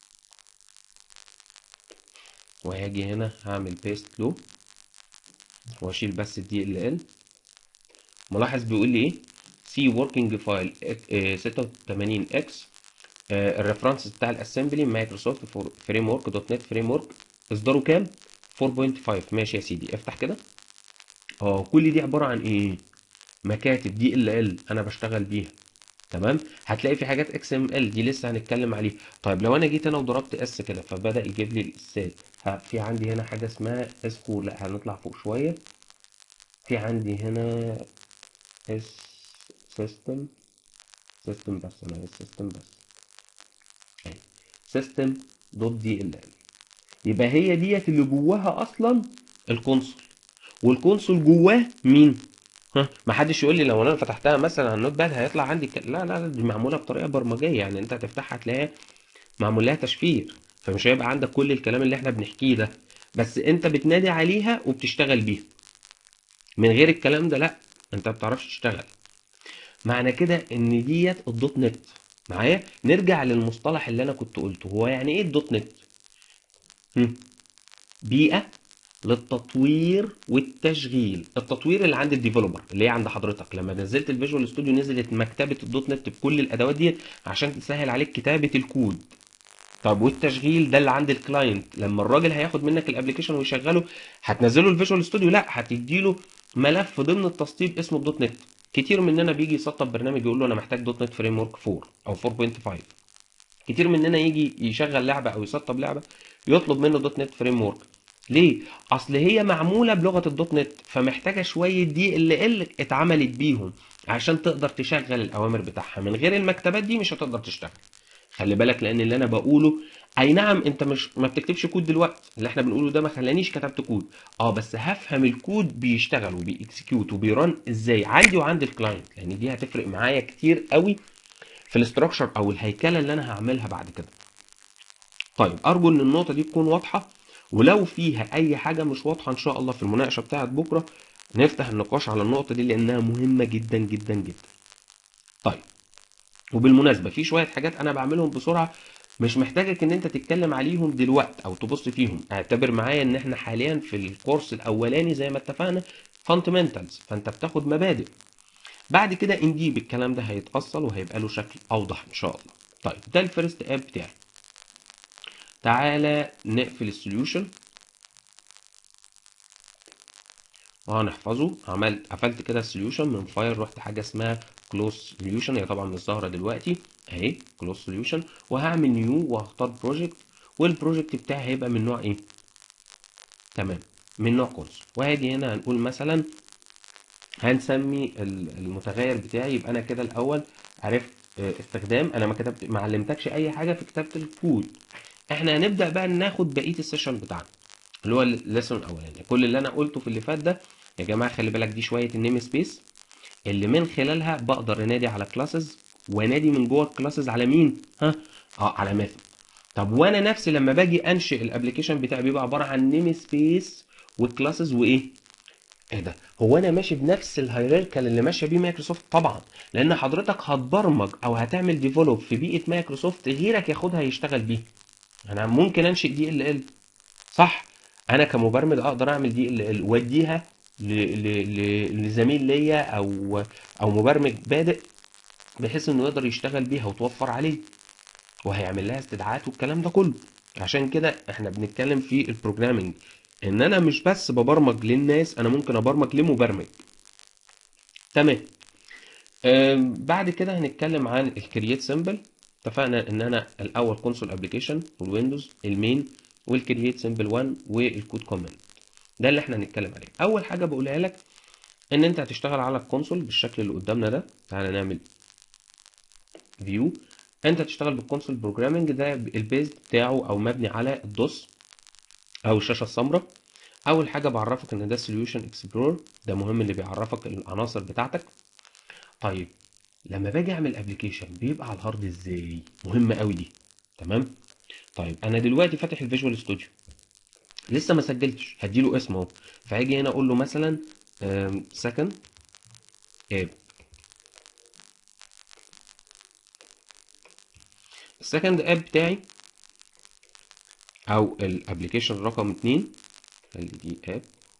وهاجي هنا هعمل بيست له واشيل بس الدي ال ال ملاحظ بيقول لي ايه سي وركينج فايل 86 اكس الريفرنس بتاع الاسمبلي مايكروسوفت فريم ورك دوت نت فريم ورك اصداره كام 4.5 ماشي يا سيدي افتح كده اه كل دي عباره عن ايه مكاتب دي ال ال انا بشتغل بيها تمام هتلاقي في حاجات اكس ام ال دي لسه هنتكلم عليها طيب لو انا جيت انا وضربت اس كده فبدا يجيب لي الاسات في عندي هنا حاجه اسمها اس 4 لا هنطلع فوق شويه في عندي هنا اس سيستم سيستم بس انا عايز سيستم بس سيستم دوت دي ال ال يبقى هي ديت اللي جواها اصلا الكونسول والكونسول جواه مين ها ما حدش يقول لي لو انا فتحتها مثلا على النوت باد هيطلع عندي ك... لا لا دي معموله بطريقه برمجيه يعني انت هتفتحها هتلاقيها معمول لها تشفير فمش هيبقى عندك كل الكلام اللي احنا بنحكيه ده بس انت بتنادي عليها وبتشتغل بيها من غير الكلام ده لا انت ما بتعرفش تشتغل معنى كده ان ديت الدوت نت معايا نرجع للمصطلح اللي انا كنت قلته هو يعني ايه الدوت نت هم. بيئه للتطوير والتشغيل التطوير اللي عند الديفلوبر اللي هي عند حضرتك لما نزلت الفيجوال ستوديو نزلت مكتبه الدوت نت بكل الادوات دي عشان تسهل عليك كتابه الكود طب والتشغيل ده اللي عند الكلاينت لما الراجل هياخد منك الابلكيشن ويشغله هتنزله الفيجوال ستوديو لا هتديله ملف ضمن التسطيب اسمه الدوت نت كتير مننا بيجي يسطب برنامج يقول له انا محتاج دوت نت فريم ورك 4 او 4.5 كتير مننا يجي يشغل لعبه او يسطب لعبه يطلب منه دوت نت فريم ورك ليه اصل هي معموله بلغه الدوت نت فمحتاجه شويه دي اللي ال اتعملت بيهم عشان تقدر تشغل الاوامر بتاعها من غير المكتبات دي مش هتقدر تشتغل خلي بالك لان اللي انا بقوله اي نعم انت مش ما بتكتبش كود دلوقتي اللي احنا بنقوله ده ما خلانيش كتبت كود اه بس هفهم الكود بيشتغل وبيكسكيوت وبيرن ازاي عندي وعند الكلاينت لان دي هتفرق معايا كتير قوي في الاستراكشر او الهيكله اللي انا هعملها بعد كده طيب ارجو ان النقطه دي تكون واضحه ولو فيها اي حاجه مش واضحه ان شاء الله في المناقشه بتاعه بكره نفتح النقاش على النقطه دي لانها مهمه جدا جدا جدا طيب وبالمناسبه في شويه حاجات انا بعملهم بسرعه مش محتاجك ان انت تتكلم عليهم دلوقتي او تبص فيهم اعتبر معايا ان احنا حاليا في الكورس الاولاني زي ما اتفقنا فاندمنتالز فانت بتاخد مبادئ بعد كده انديب الكلام ده هيتأصل وهيبقى له شكل اوضح ان شاء الله طيب ده الفيرست اب بتاعي تعالى نقفل السوليوشن وهنحفظه عملت قفلت كده السوليوشن من فايل رحت حاجه اسمها كلوز سوليوشن هي طبعا مش ظاهره دلوقتي اهي كلوز سوليوشن وهعمل نيو وهختار بروجكت والبروجكت بتاعي هيبقى من نوع ايه تمام من نوع كونسول وهاجي هنا هنقول مثلا هنسمي المتغير بتاعي يبقى انا كده الاول عرفت استخدام انا ما كتبت ما علمتكش اي حاجه في كتابه الكود احنا هنبدا بقى ناخد بقيه السيشن بتاعنا اللي هو الليسون الاولاني كل اللي انا قلته في اللي فات ده يا جماعه خلي بالك دي شويه النيم سبيس اللي من خلالها بقدر انادي على كلاسز وانادي من جوه الكلاسز على مين ها اه على ميثود طب وانا نفسي لما باجي انشئ الابلكيشن بتاعي بيبقى عباره عن نيم سبيس وكلاسز وايه ايه ده هو انا ماشي بنفس الهيراركال اللي ماشيه بيه مايكروسوفت طبعا لان حضرتك هتبرمج او هتعمل ديفلوب في بيئه مايكروسوفت غيرك ياخدها يشتغل بيه انا ممكن انشئ دي ال ال صح انا كمبرمج اقدر اعمل دي ال ال واديها لزميل ليا او او مبرمج بادئ بحيث انه يقدر يشتغل بيها وتوفر عليه وهيعمل لها استدعاءات والكلام ده كله عشان كده احنا بنتكلم في البروجرامنج ان انا مش بس ببرمج للناس انا ممكن ابرمج لمبرمج تمام بعد كده هنتكلم عن الكرييت سيمبل اتفقنا ان انا الاول كونسول ابلكيشن والويندوز المين والكرييت سيمبل 1 والكود كومنت ده اللي احنا هنتكلم عليه اول حاجه بقولها لك ان انت هتشتغل على الكونسول بالشكل اللي قدامنا ده تعالى نعمل فيو انت هتشتغل بالكونسول بروجرامنج ده البيز بتاعه او مبني على الدوس او الشاشه السمراء اول حاجه بعرفك ان ده سوليوشن اكسبلور ده مهم اللي بيعرفك العناصر بتاعتك طيب لما باجي اعمل ابلكيشن بيبقى على الهارد ازاي مهمه قوي دي تمام طيب انا دلوقتي فاتح الفيجوال ستوديو لسه ما سجلتش هديله اسم اهو فهاجي هنا اقول له مثلا سكند اب السكند اب بتاعي او الابلكيشن رقم 2 خلي دي اب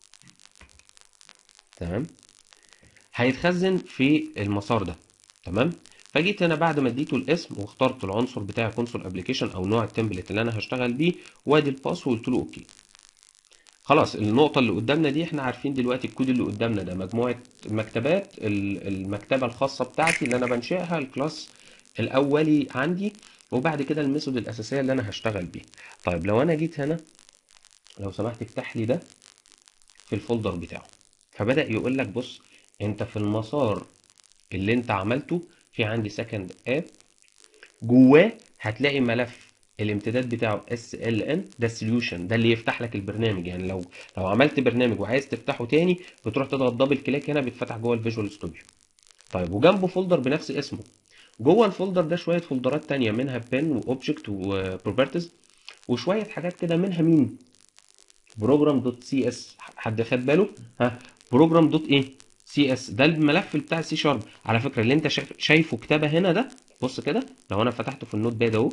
تمام هيتخزن في المسار ده تمام فجيت هنا بعد ما اديته الاسم واخترت العنصر بتاع كونسول ابلكيشن او نوع التمبلت اللي انا هشتغل بيه وادي الباس وقلت له اوكي خلاص النقطة اللي قدامنا دي احنا عارفين دلوقتي الكود اللي قدامنا ده مجموعة مكتبات المكتبة الخاصة بتاعتي اللي انا بنشئها الكلاس الاولي عندي وبعد كده الميثود الاساسية اللي انا هشتغل بيها طيب لو انا جيت هنا لو سمحت افتح لي ده في الفولدر بتاعه فبدأ يقول لك بص انت في المسار اللي انت عملته في عندي سكند اب جواه هتلاقي ملف الامتداد بتاعه اس ال ان ده السوليوشن ده اللي يفتح لك البرنامج يعني لو لو عملت برنامج وعايز تفتحه تاني بتروح تضغط دبل كليك هنا بيتفتح جوه الفيجوال ستوديو طيب وجنبه فولدر بنفس اسمه جوه الفولدر ده شويه فولدرات تانية منها بن واوبجكت وبروبرتيز وشويه حاجات كده منها مين بروجرام دوت سي اس حد خد باله ها بروجرام دوت ايه سي اس ده الملف بتاع السي شارب على فكره اللي انت شايفه كتابه هنا ده بص كده لو انا فتحته في النوت باد اهو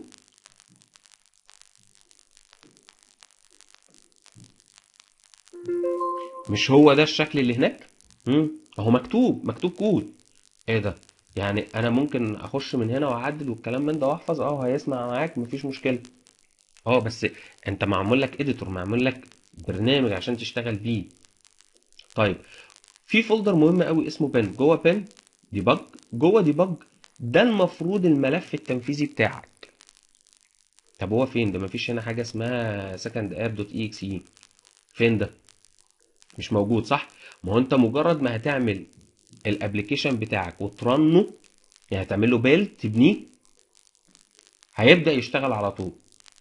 مش هو ده الشكل اللي هناك امم اهو مكتوب مكتوب كود ايه ده يعني انا ممكن اخش من هنا واعدل والكلام من ده واحفظ اه هيسمع معاك مفيش مشكله اه بس انت معمول لك اديتور معمول لك برنامج عشان تشتغل بيه طيب في فولدر مهم قوي اسمه بن جوه بن ديبج جوه ديبج ده المفروض الملف التنفيذي بتاعك طب هو فين ده مفيش هنا حاجه اسمها second app دوت exe فين ده مش موجود صح ما هو انت مجرد ما هتعمل الابلكيشن بتاعك وترنه يعني هتعمل له بيلد تبنيه هيبدا يشتغل على طول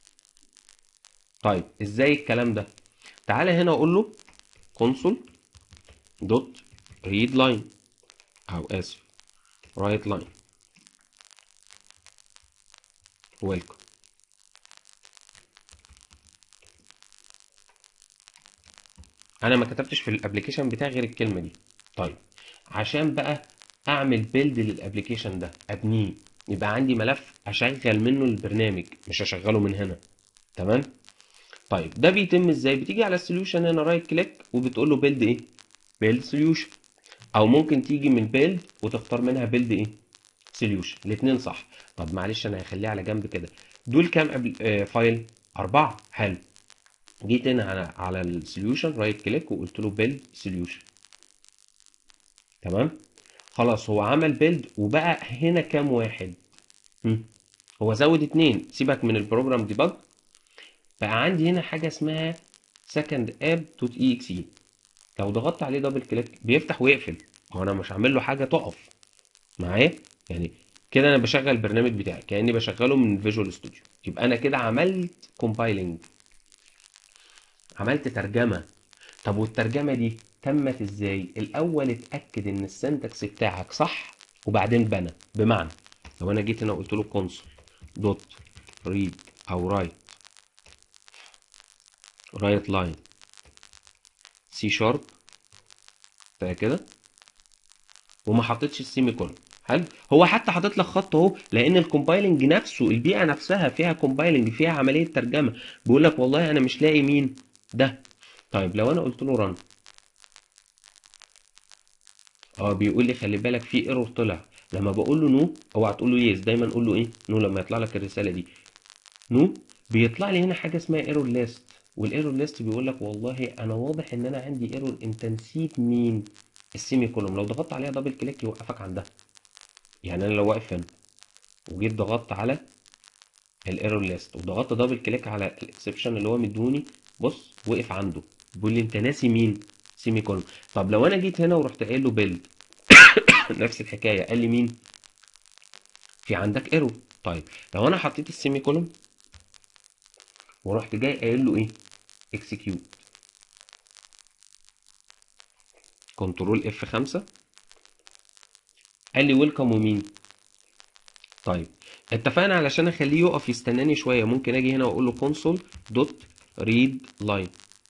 طيب ازاي الكلام ده تعالى هنا اقول له console دوت read line او اسف write line welcome انا ما كتبتش في الابلكيشن بتاعي غير الكلمه دي طيب عشان بقى اعمل بيلد للابلكيشن ده ابنيه يبقى عندي ملف اشغل منه البرنامج مش اشغله من هنا تمام طيب ده بيتم ازاي بتيجي على السوليوشن هنا رايت كليك وبتقول له بيلد ايه بيلد سوليوشن او ممكن تيجي من بيلد وتختار منها بيلد ايه سوليوشن الاثنين صح طب معلش انا هخليه على جنب كده دول كام قبل آه فايل اربعه حلو جيت هنا على على السوليوشن رايت كليك وقلت له بيلد سوليوشن تمام خلاص هو عمل بيلد وبقى هنا كام واحد هم. هو زود اتنين سيبك من البروجرام ديباج بقى عندي هنا حاجه اسمها second app.exe لو ضغطت عليه دبل كليك بيفتح ويقفل هو انا مش عامل له حاجه تقف معايا يعني كده انا بشغل البرنامج بتاعي كاني بشغله من فيجوال ستوديو يبقى انا كده عملت كومبايلنج عملت ترجمه طب والترجمه دي تمت ازاي الاول اتاكد ان السنتكس بتاعك صح وبعدين بنى بمعنى لو انا جيت هنا وقلت له console دوت read او write رايت لاين سي شارب كده وما حطيتش السيمي كولون حلو هو حتى حاطط لك خط اهو لان الكومبايلنج نفسه البيئه نفسها فيها كومبايلنج فيها عمليه ترجمه بيقول لك والله انا مش لاقي مين ده طيب لو انا قلت له رن اه بيقول لي خلي بالك في ايرور طلع لما بقول له نو اوعى تقول له يس دايما قول له ايه نو لما يطلع لك الرساله دي نو بيطلع لي هنا حاجه اسمها ايرور ليست والايرور ليست بيقول لك والله انا واضح ان انا عندي ايرور انت نسيت مين السيمي كولوم لو ضغطت عليها دبل كليك يوقفك عندها يعني انا لو واقف هنا وجيت ضغطت على الايرور ليست وضغطت دبل كليك على الاكسبشن اللي هو مدوني بص وقف عنده بيقول لي انت ناسي مين سيمي كولوم طب لو انا جيت هنا ورحت قايل له بيلد نفس الحكايه قال لي مين في عندك ايرور طيب لو انا حطيت السيمي كولوم ورحت جاي قايل له ايه اكسكيوت كنترول اف 5 قال لي ويلكم ومين طيب اتفقنا علشان اخليه يقف يستناني شويه ممكن اجي هنا واقول له console دوت ريد لاين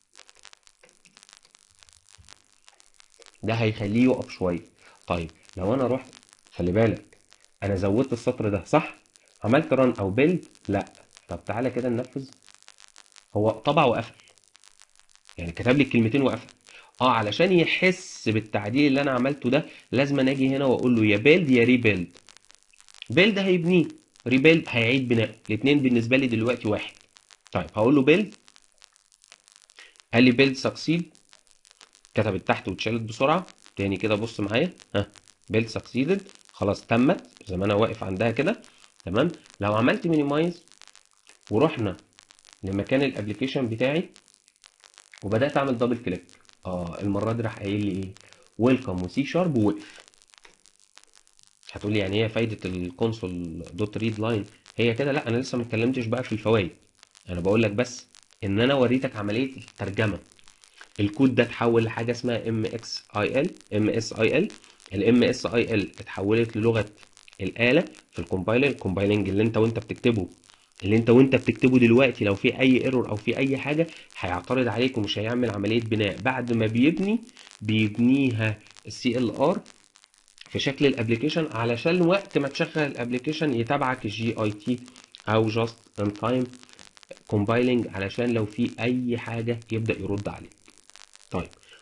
ده هيخليه يقف شويه طيب لو انا رحت خلي بالك انا زودت السطر ده صح عملت ران او بيلد لا طب تعالى كده ننفذ هو طبع وقفل يعني كتب لي الكلمتين وقفل اه علشان يحس بالتعديل اللي انا عملته ده لازم أنا اجي هنا واقول له يا بيلد يا ريبيلد بيلد هيبنيه ريبيلد هيعيد بناء الاثنين بالنسبه لي دلوقتي واحد طيب هقول له بيلد قال لي بيلد سكسيد كتبت تحت واتشالت بسرعه تاني كده بص معايا ها بيلد سكسيدد خلاص تمت زي ما انا واقف عندها كده تمام لو عملت مينيمايز ورحنا لمكان الابلكيشن بتاعي وبدات اعمل دبل كليك اه المره دي راح قايل لي ايه ويلكم وسي شارب ووقف هتقول لي يعني هي فايده الكونسول دوت ريد لاين هي كده لا انا لسه ما اتكلمتش بقى في الفوائد انا بقول لك بس ان انا وريتك عمليه الترجمه الكود ده اتحول لحاجه اسمها ام اكس اي ال ام اس اي ال الام اس اي ال اتحولت للغه الاله في الكومبايلر الكومبايلنج اللي انت وانت بتكتبه اللي انت وانت بتكتبه دلوقتي لو في اي ايرور او في اي حاجه هيعترض عليك ومش هيعمل عمليه بناء بعد ما بيبني بيبنيها السي ال ار في شكل الابلكيشن علشان وقت ما تشغل الابلكيشن يتابعك الجي اي تي او جاست ان تايم كومبايلنج علشان لو في اي حاجه يبدا يرد عليك طيب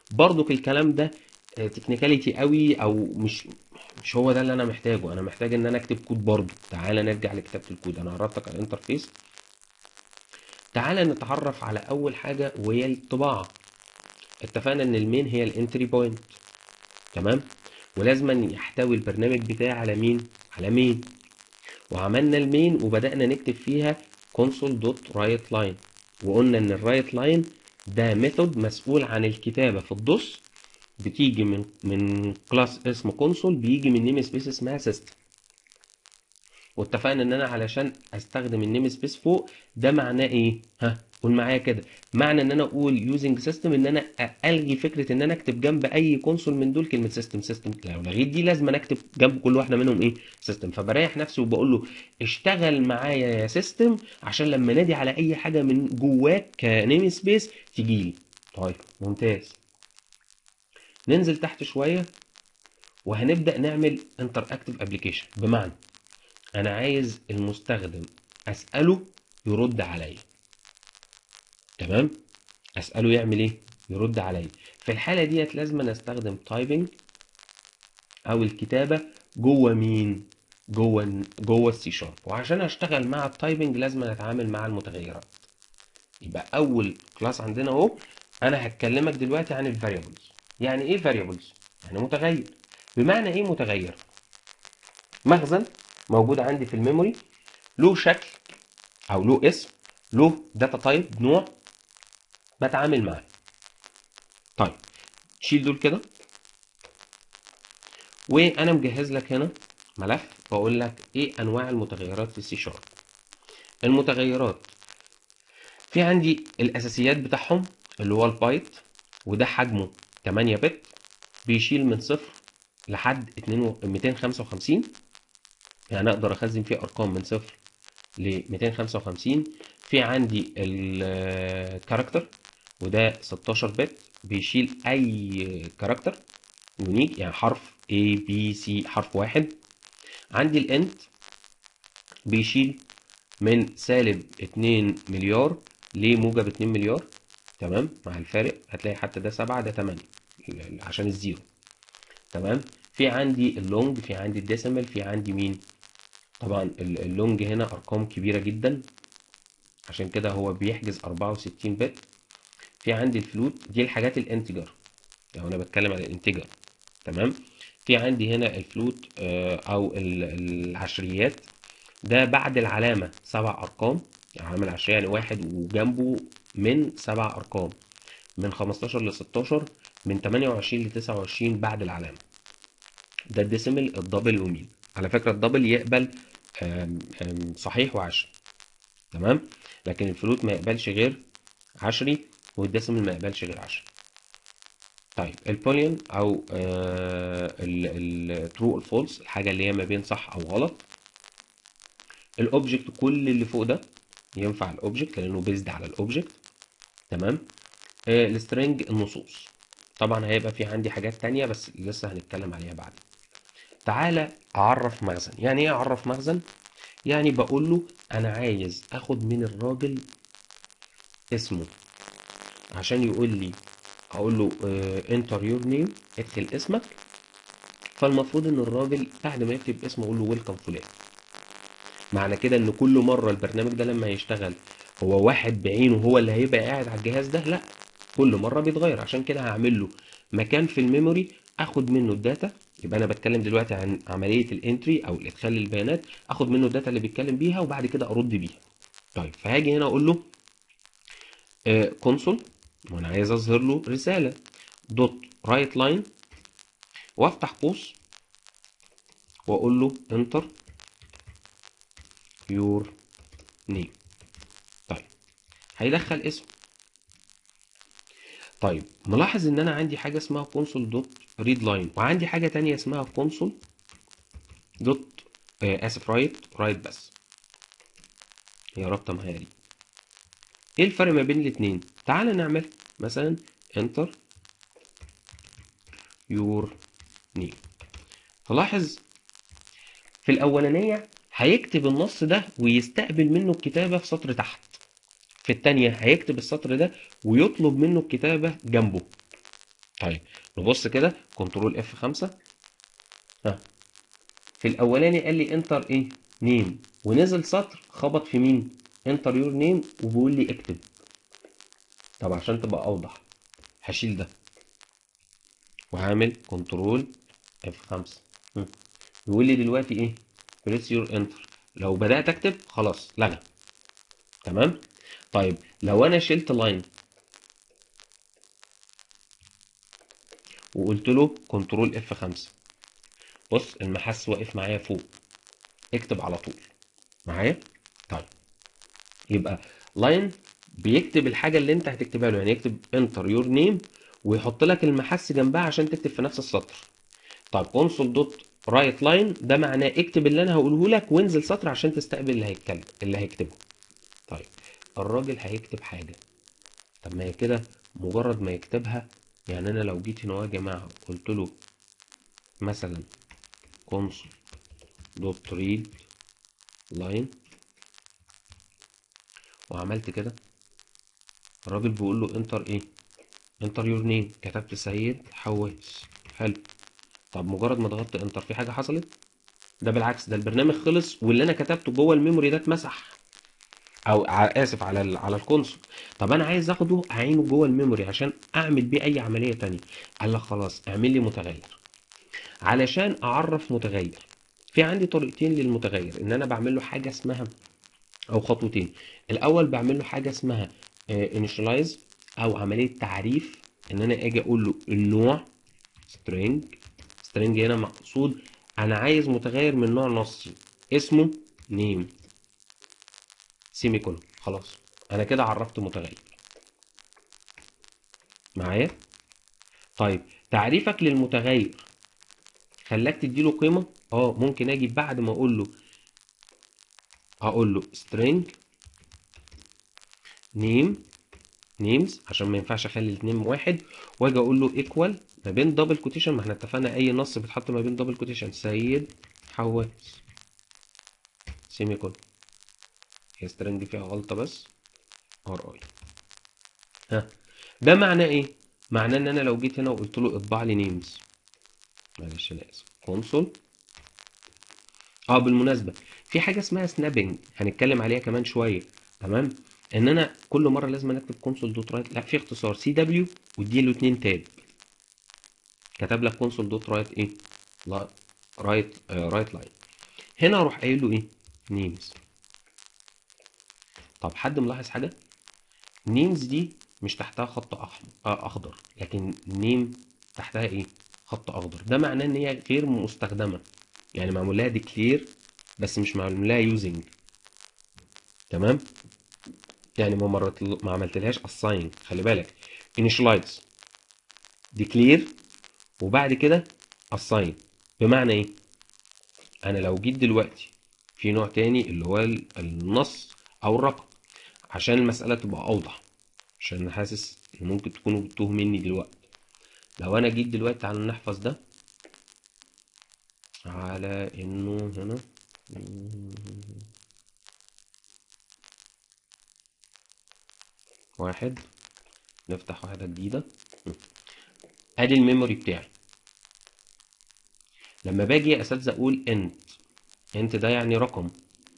برضك الكلام ده تكنيكاليتي قوي او مش مش هو ده اللي انا محتاجه انا محتاج ان انا اكتب كود برضه تعالى نرجع لكتابه الكود انا عرفتك على الانترفيس تعالى نتعرف على اول حاجه وهي الطباعه اتفقنا ان المين هي الانتري بوينت تمام ولازم يحتوي البرنامج بتاعي على مين على مين وعملنا المين وبدأنا نكتب فيها console.writeLine وقلنا ان الرايت لاين ده ميثود مسؤول عن الكتابة في الدوس بتيجي من من كلاس اسمه كونسول بيجي من نيم سبيس اسمها سيستم واتفقنا ان انا علشان استخدم النيم سبيس فوق ده معناه ايه ها قول معايا كده معنى ان انا اقول يوزنج سيستم ان انا الغي فكره ان انا اكتب جنب اي كونسول من دول كلمه سيستم سيستم لو لغيت دي لازم أنا اكتب جنب كل واحده منهم ايه سيستم فبريح نفسي وبقول له اشتغل معايا يا سيستم عشان لما نادي على اي حاجه من جواك كنيم سبيس تجي لي طيب ممتاز ننزل تحت شويه وهنبدا نعمل انتر اكتف ابلكيشن بمعنى انا عايز المستخدم اساله يرد عليا تمام اساله يعمل ايه يرد عليا في الحاله ديت لازم أنا استخدم تايبنج او الكتابه جوه مين جوه جوه السي شارب وعشان اشتغل مع التايبنج لازم أنا اتعامل مع المتغيرات يبقى اول كلاس عندنا اهو انا هتكلمك دلوقتي عن الفاريبلز يعني ايه فاريبلز يعني متغير بمعنى ايه متغير مخزن موجود عندي في الميموري له شكل او له اسم له داتا تايب نوع بتعامل معاه طيب شيل دول كده وانا مجهز لك هنا ملف بقول لك ايه انواع المتغيرات في السي شارب المتغيرات في عندي الاساسيات بتاعهم اللي هو البايت وده حجمه 8 بت بيشيل من صفر لحد 255 يعني اقدر اخزن فيه ارقام من صفر ل 255 في عندي الكاركتر وده 16 بت بيشيل اي كاركتر يونيك يعني حرف A B C حرف واحد عندي الانت بيشيل من سالب 2 مليار لموجب 2 مليار تمام مع الفارق هتلاقي حتى ده 7 ده 8 عشان الزيرو تمام في عندي اللونج في عندي الديسيمال في عندي مين طبعا اللونج هنا ارقام كبيره جدا عشان كده هو بيحجز 64 بت في عندي الفلوت دي الحاجات الانتجر لو انا بتكلم عن الانتجر تمام في عندي هنا الفلوت او العشريات ده بعد العلامه سبع ارقام العلامه العشريه يعني واحد وجنبه من سبع ارقام من 15 ل 16 من 28 ل 29 بعد العلامه ده الديسيمال الدبل ومين على فكره الدبل يقبل آم آم صحيح وعشري تمام لكن الفلوت ما يقبلش غير عشري والديسيمال ما يقبلش غير عشري طيب البوليون او الترو الفولس الحاجه اللي هي ما بين صح او غلط الاوبجكت كل اللي فوق ده ينفع الاوبجكت لانه بيزد على الاوبجكت تمام آه السترنج النصوص طبعا هيبقى في عندي حاجات تانية بس لسه هنتكلم عليها بعدين تعالى اعرف مخزن يعني ايه اعرف مخزن يعني بقول له انا عايز اخد من الراجل اسمه عشان يقول لي اقول له انتر يور نيم ادخل اسمك فالمفروض ان الراجل بعد ما يكتب اسمه اقول له ويلكم فلان معنى كده ان كل مره البرنامج ده لما هيشتغل هو واحد بعينه هو اللي هيبقى قاعد على الجهاز ده لا كل مره بيتغير عشان كده هعمل له مكان في الميموري اخد منه الداتا يبقى انا بتكلم دلوقتي عن عمليه الانتري او الادخال للبيانات اخد منه الداتا اللي بيتكلم بيها وبعد كده ارد بيها طيب فهاجي هنا اقول له كونسول وانا عايز اظهر له رساله دوت رايت لاين وافتح قوس واقول له انتر يور نيم طيب هيدخل اسم طيب ملاحظ ان انا عندي حاجه اسمها كونسول دوت ريد لاين وعندي حاجه تانية اسمها كونسول دوت آه اسف رايت رايت بس هي رابطه معايا دي ايه الفرق ما بين الاتنين تعال نعمل مثلا انتر يور نيم تلاحظ في الاولانيه هيكتب النص ده ويستقبل منه الكتابه في سطر تحت في التانية هيكتب السطر ده ويطلب منه الكتابة جنبه طيب نبص كده كنترول اف 5 ها في الاولاني قال لي انتر ايه نيم ونزل سطر خبط في مين انتر يور نيم وبيقول لي اكتب طب عشان تبقى اوضح هشيل ده وهعمل كنترول اف 5 يقول لي دلوقتي ايه بريس يور انتر لو بدات اكتب خلاص لغى تمام طيب لو انا شلت لاين وقلت له كنترول اف 5 بص المحس واقف معايا فوق اكتب على طول معايا طيب يبقى لاين بيكتب الحاجه اللي انت هتكتبها له يعني يكتب انتر يور نيم ويحط لك المحس جنبها عشان تكتب في نفس السطر طيب كونسول دوت رايت لاين ده معناه اكتب اللي انا هقوله لك وانزل سطر عشان تستقبل اللي هيتكلم اللي هيكتبه طيب الراجل هيكتب حاجه طب ما هي كده مجرد ما يكتبها يعني انا لو جيت هنا يا جماعه قلت له مثلا كونسول دوت ريد لاين وعملت كده الراجل بيقول له انتر ايه انتر يور نيم كتبت سيد حواس حلو طب مجرد ما ضغطت انتر في حاجه حصلت ده بالعكس ده البرنامج خلص واللي انا كتبته جوه الميموري ده اتمسح او اسف على ال على الكونسول طب انا عايز اخده اعينه جوه الميموري عشان اعمل بيه اي عمليه تانية قال لك خلاص اعمل لي متغير علشان اعرف متغير في عندي طريقتين للمتغير ان انا بعمل له حاجه اسمها او خطوتين الاول بعمل له حاجه اسمها initialize او عمليه تعريف ان انا اجي اقول له النوع string string هنا مقصود انا عايز متغير من نوع نصي اسمه name سيمي كولون خلاص انا كده عرفت متغير معايا طيب تعريفك للمتغير خلاك تديله قيمه اه ممكن اجي بعد ما اقول له هقول له string name names عشان ما ينفعش اخلي الاثنين واحد واجي اقول له equal ما بين دبل كوتيشن ما احنا اتفقنا اي نص بيتحط ما بين دبل كوتيشن سيد حواس سيمي كول هي string فيها غلطه بس ار اي ها ده معناه ايه معناه ان انا لو جيت هنا وقلت له اطبع لي نيمز معلش انا اسف كونسول اه بالمناسبه في حاجه اسمها سنابنج هنتكلم عليها كمان شويه تمام ان انا كل مره لازم اكتب كونسول دوت رايت لا في اختصار سي دبليو وادي له اتنين تاب كتب لك كونسول دوت رايت ايه لا رايت آه رايت لاين هنا اروح قايل له ايه نيمز طب حد ملاحظ حاجه نيمز دي مش تحتها خط اخضر لكن نيم تحتها ايه خط اخضر ده معناه ان هي غير مستخدمه يعني معمول لها ديكلير بس مش معمول لها يوزنج تمام يعني ما مرت ما عملتلهاش اساين خلي بالك initialize declare وبعد كده assign بمعنى ايه انا لو جيت دلوقتي في نوع تاني اللي هو النص او الرقم عشان المسألة تبقى اوضح عشان انا حاسس ان ممكن تكونوا بتوه مني دلوقتي لو انا جيت دلوقتي تعالى نحفظ ده على انه هنا واحد نفتح واحدة جديدة ادي الميموري بتاعي لما باجي يا اساتذه اقول انت انت ده يعني رقم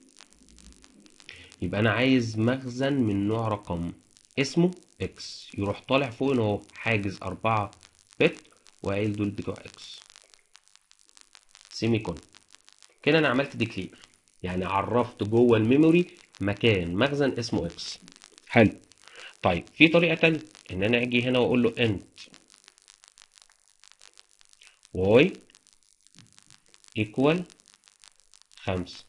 يبقى انا عايز مخزن من نوع رقم اسمه اكس يروح طالع فوق هنا اهو حاجز 4 بت وقايل دول بتوع اكس سيمي كون كده انا عملت ديكلير يعني عرفت جوه الميموري مكان مخزن اسمه اكس حلو طيب في طريقه تانية ان انا اجي هنا واقول له انت واي ايكوال خمسة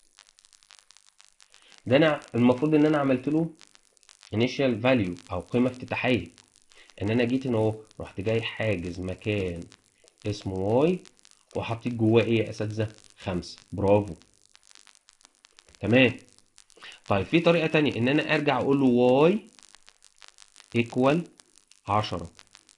ده انا المفروض ان انا عملت له initial value او قيمة افتتاحية ان انا جيت هنا اهو رحت جاي حاجز مكان اسمه واي وحطيت جواه ايه يا اساتذة خمسة برافو تمام طيب في طريقة تانية ان انا ارجع اقول له واي ايكوال عشرة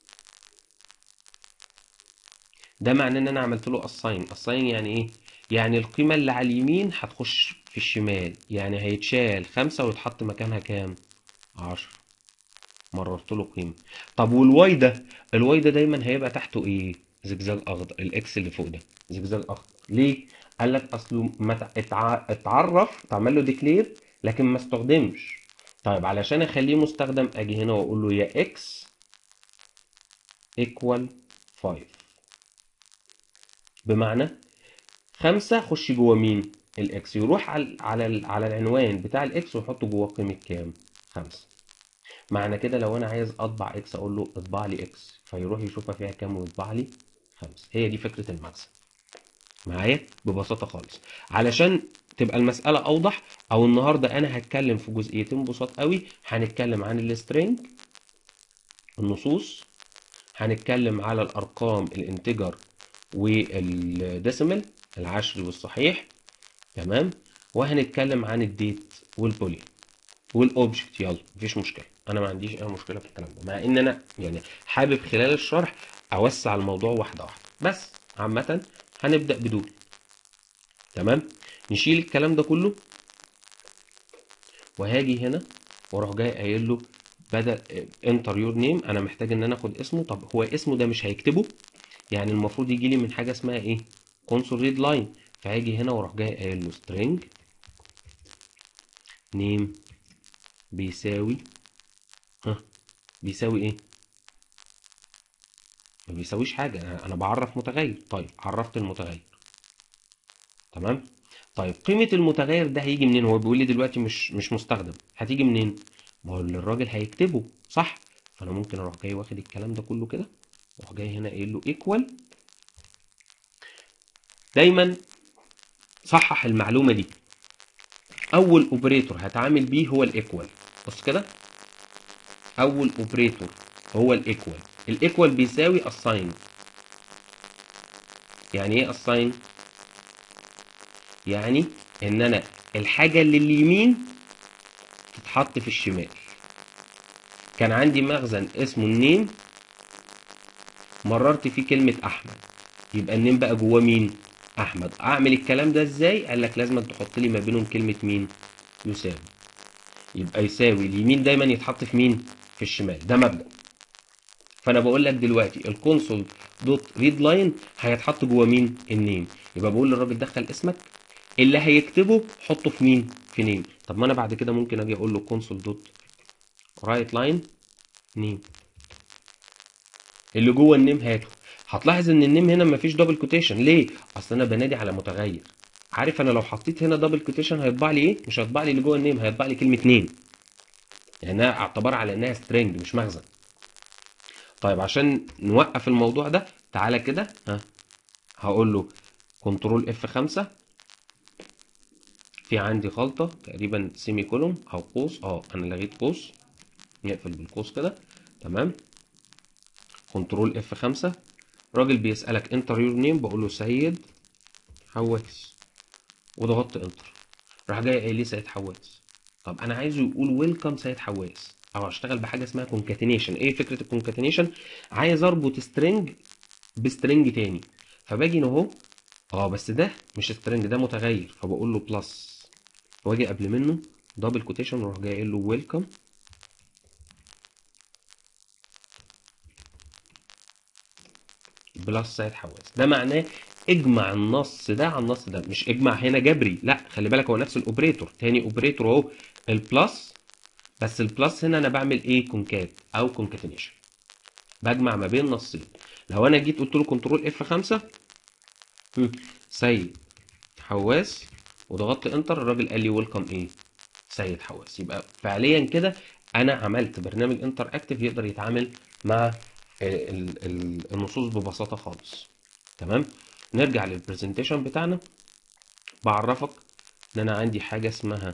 ده معناه ان انا عملت له assign assign يعني ايه يعني القيمة اللي على اليمين هتخش في الشمال يعني هيتشال خمسة ويتحط مكانها كام عشرة مررت له قيمه طب والواي ده الواي ده دايما هيبقى تحته ايه زجزاج اخضر الاكس اللي فوق ده زجزاج اخضر ليه قال لك اصله ما تع- اتع- اتعرف اتعمل له ديكلير لكن ما استخدمش طيب علشان اخليه مستخدم اجي هنا واقول له يا اكس ايكوال 5 بمعنى خمسة خش جوه مين الاكس يروح على على ال- على العنوان بتاع الاكس ويحط جوه قيمة كام خمسة معنى كده لو انا عايز اطبع اكس اقول له اطبع لي اكس فيروح يشوفها فيها كام ويطبع لي خمسة هي دي فكرة المخزن معايا ببساطة خالص علشان تبقى المسألة أوضح أو النهاردة أنا هتكلم في جزئيتين بساط قوي هنتكلم عن السترينج النصوص هنتكلم على الأرقام الانتجر والديسيمال العشري والصحيح تمام وهنتكلم عن الديت والبولي والاوبجكت يلا مفيش مشكله انا ما عنديش اي مشكله في الكلام ده مع ان انا يعني حابب خلال الشرح اوسع الموضوع واحده واحده بس عامه هنبدا بدول تمام نشيل الكلام ده كله وهاجي هنا واروح جاي قايل له بدل انتر يور نيم انا محتاج ان انا اخد اسمه طب هو اسمه ده مش هيكتبه يعني المفروض يجي لي من حاجه اسمها ايه كونسول ريد لاين فهاجي هنا واروح جاي قايل له string نيم بيساوي ها بيساوي ايه ما بيساويش حاجه انا أنا بعرف متغير طيب عرفت المتغير تمام طيب قيمه المتغير ده هيجي منين هو بيقول لي دلوقتي مش مش مستخدم هتيجي منين ما هو اللي الراجل هيكتبه صح فانا ممكن اروح جاي واخد الكلام ده كله كده واروح جاي هنا قايل له ايكوال دايما صحح المعلومه دي اول اوبريتور هتعامل بيه هو الايكوال بص كده اول اوبريتور هو الايكوال الايكوال بيساوي assign يعني ايه assign يعني ان انا الحاجه اللي اليمين تتحط في الشمال كان عندي مخزن اسمه النيم مررت فيه كلمه احمد يبقى النيم بقى جواه مين احمد اعمل الكلام ده ازاي قال لك لازم تحط لي ما بينهم كلمه مين يساوي يبقى يساوي اليمين دايما يتحط في مين في الشمال ده مبدأ فانا بقول لك دلوقتي الكونسول دوت ريد لاين هيتحط جوه مين النيم يبقى بقول للراجل دخل اسمك اللي هيكتبه حطه في مين في نيم طب ما انا بعد كده ممكن اجي اقول له كونسول دوت رايت لاين نيم اللي جوه النيم هاته هتلاحظ ان النيم هنا مفيش دبل كوتيشن ليه اصل انا بنادي على متغير عارف انا لو حطيت هنا دبل كوتيشن هيطبع لي ايه مش هيطبع لي اللي جوه النيم هيطبع لي كلمه نيم لانها اعتبار على انها سترينج مش مخزن طيب عشان نوقف الموضوع ده تعالى كده ها هقول له كنترول اف 5 في عندي غلطه تقريبا سيمي كولوم او قوس اه انا لغيت قوس نقفل بالقوس كده تمام كنترول اف 5 راجل بيسالك انتر يور نيم بقول له سيد حواس وضغطت انتر راح جاي قايل لي سيد حواس طب انا عايزه يقول ويلكم سيد حواس او اشتغل بحاجه اسمها كونكاتينيشن ايه فكره الكونكاتينيشن عايز اربط سترينج بسترينج تاني فباجي هنا اهو اه بس ده مش سترينج ده متغير فبقول له بلس واجي قبل منه دبل كوتيشن واروح جاي قايل له ويلكم بلس سيد حواس ده معناه اجمع النص ده على النص ده مش اجمع هنا جبري لا خلي بالك هو نفس الاوبريتور تاني اوبريتور اهو البلس بس البلس هنا انا بعمل ايه كونكات او كونكاتينيشن بجمع ما بين نصين لو انا جيت قلت له كنترول اف 5 سيد حواس وضغطت انتر الراجل قال لي ويلكم ايه سيد حواس يبقى فعليا كده انا عملت برنامج انتر اكتف يقدر يتعامل مع ال- ال- النصوص ببساطه خالص تمام نرجع للبرزنتيشن بتاعنا بعرفك ان انا عندي حاجه اسمها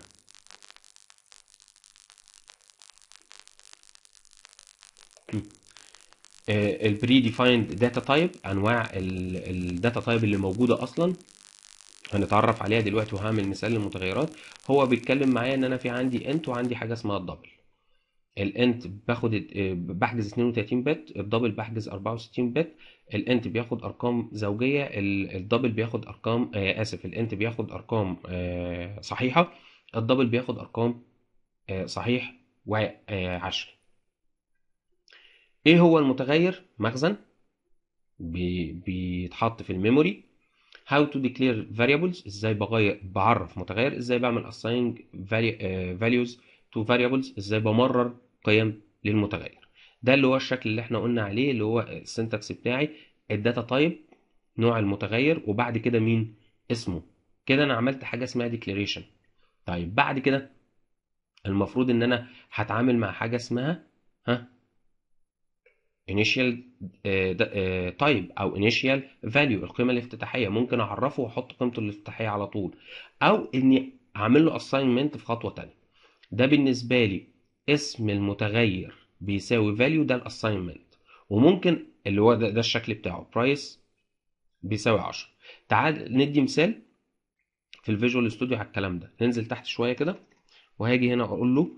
البري ديفايند داتا تايب انواع الداتا تايب اللي موجوده اصلا هنتعرف عليها دلوقتي وهعمل مثال للمتغيرات هو بيتكلم معايا ان انا في عندي انت وعندي حاجه اسمها الدبل الانت باخد بحجز 32 بت الدبل بحجز 64 بت الانت بياخد ارقام زوجيه ال- الدبل بياخد ارقام آه اسف الانت بياخد ارقام آه صحيحه الدبل بياخد ارقام آه صحيح وعشري ايه هو المتغير مخزن بي- بيتحط في الميموري how to declare variables ازاي بغير بعرف متغير ازاي بعمل assigning vari- آه، values to variables ازاي بمرر قيم للمتغير ده اللي هو الشكل اللي احنا قلنا عليه اللي هو السنتكس بتاعي الداتا تايب نوع المتغير وبعد كده مين اسمه كده انا عملت حاجه اسمها declaration طيب بعد كده المفروض ان انا هتعامل مع حاجه اسمها ها initial آه، د- آه، type او initial value القيمه الافتتاحيه ممكن اعرفه واحط قيمته الافتتاحيه على طول او اني اعمل له assignment في خطوه تانية ده بالنسبه لي اسم المتغير بيساوي value ده الاساينمنت وممكن اللي هو ده, ده الشكل بتاعه price بيساوي 10 تعال ندي مثال في الفيجوال ستوديو على الكلام ده ننزل تحت شويه كده وهاجي هنا اقول له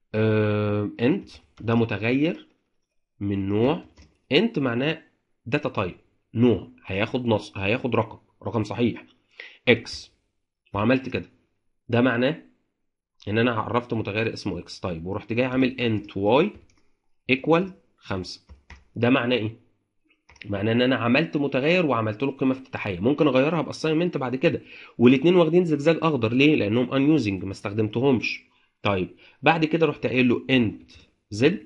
انت ده متغير من نوع انت معناه داتا تايب نوع هياخد نص هياخد رقم رقم صحيح اكس وعملت كده ده معناه ان انا عرفت متغير اسمه اكس طيب ورحت جاي عامل انت واي ايكوال 5 ده معناه ايه معناه ان انا عملت متغير وعملت له قيمه افتتاحيه ممكن اغيرها باساينمنت بعد كده والاثنين واخدين زجزاج اخضر ليه لانهم ان يوزنج ما استخدمتهمش طيب بعد كده رحت قايل له انت زد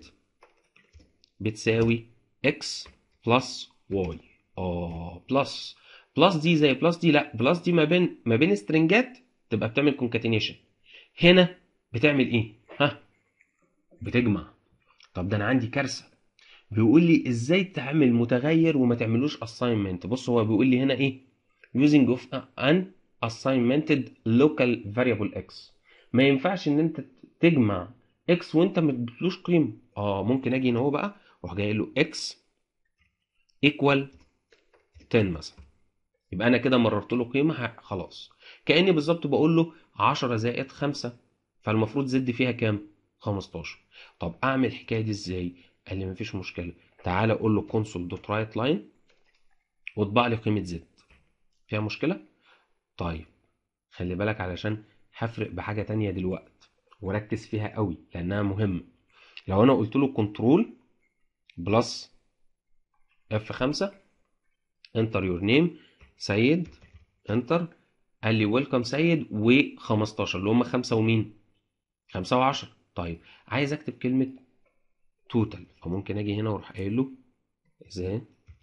بتساوي اكس بلس واي اه بلس بلس دي زي بلس دي لا بلس دي ما بين ما بين سترنجات تبقى بتعمل كونكاتينيشن هنا بتعمل ايه ها بتجمع طب ده انا عندي كارثه بيقول لي ازاي تعمل متغير وما تعملوش assignment بص هو بيقول لي هنا ايه using of an assignmented local variable x ما ينفعش ان انت تجمع x وانت ما تديلوش قيمه اه ممكن اجي هنا اهو بقى واروح جاي له x equal 10 مثلا يبقى انا كده مررت له قيمه ه- خلاص كاني بالظبط بقول له 10 زائد 5 فالمفروض زد فيها كام 15 طب اعمل الحكايه دي ازاي قال لي مفيش مشكله تعالى اقول له console دوت رايت لاين واطبع لي قيمه زد فيها مشكله طيب خلي بالك علشان هفرق بحاجه تانية دلوقتي وركز فيها قوي لانها مهمه لو انا قلت له كنترول بلس اف 5 انتر يور نيم سيد انتر قال لي ويلكم سيد و15 اللي هم خمسة ومين؟ خمسة وعشرة طيب عايز اكتب كلمة توتال فممكن اجي هنا واروح قايل له ازاي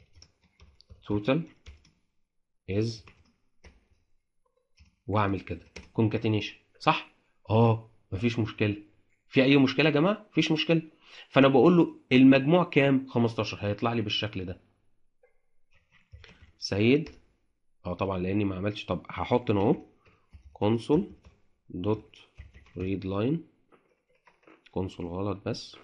توتال از واعمل كده كونكاتينيشن صح؟ اه مفيش مشكلة في اي مشكلة يا جماعة؟ مفيش مشكلة فانا بقول له المجموع كام؟ 15 هيطلع لي بالشكل ده سيد اه طبعا لاني ما عملتش طب هحط هنا اهو كونسول دوت ريد لاين كونسول غلط بس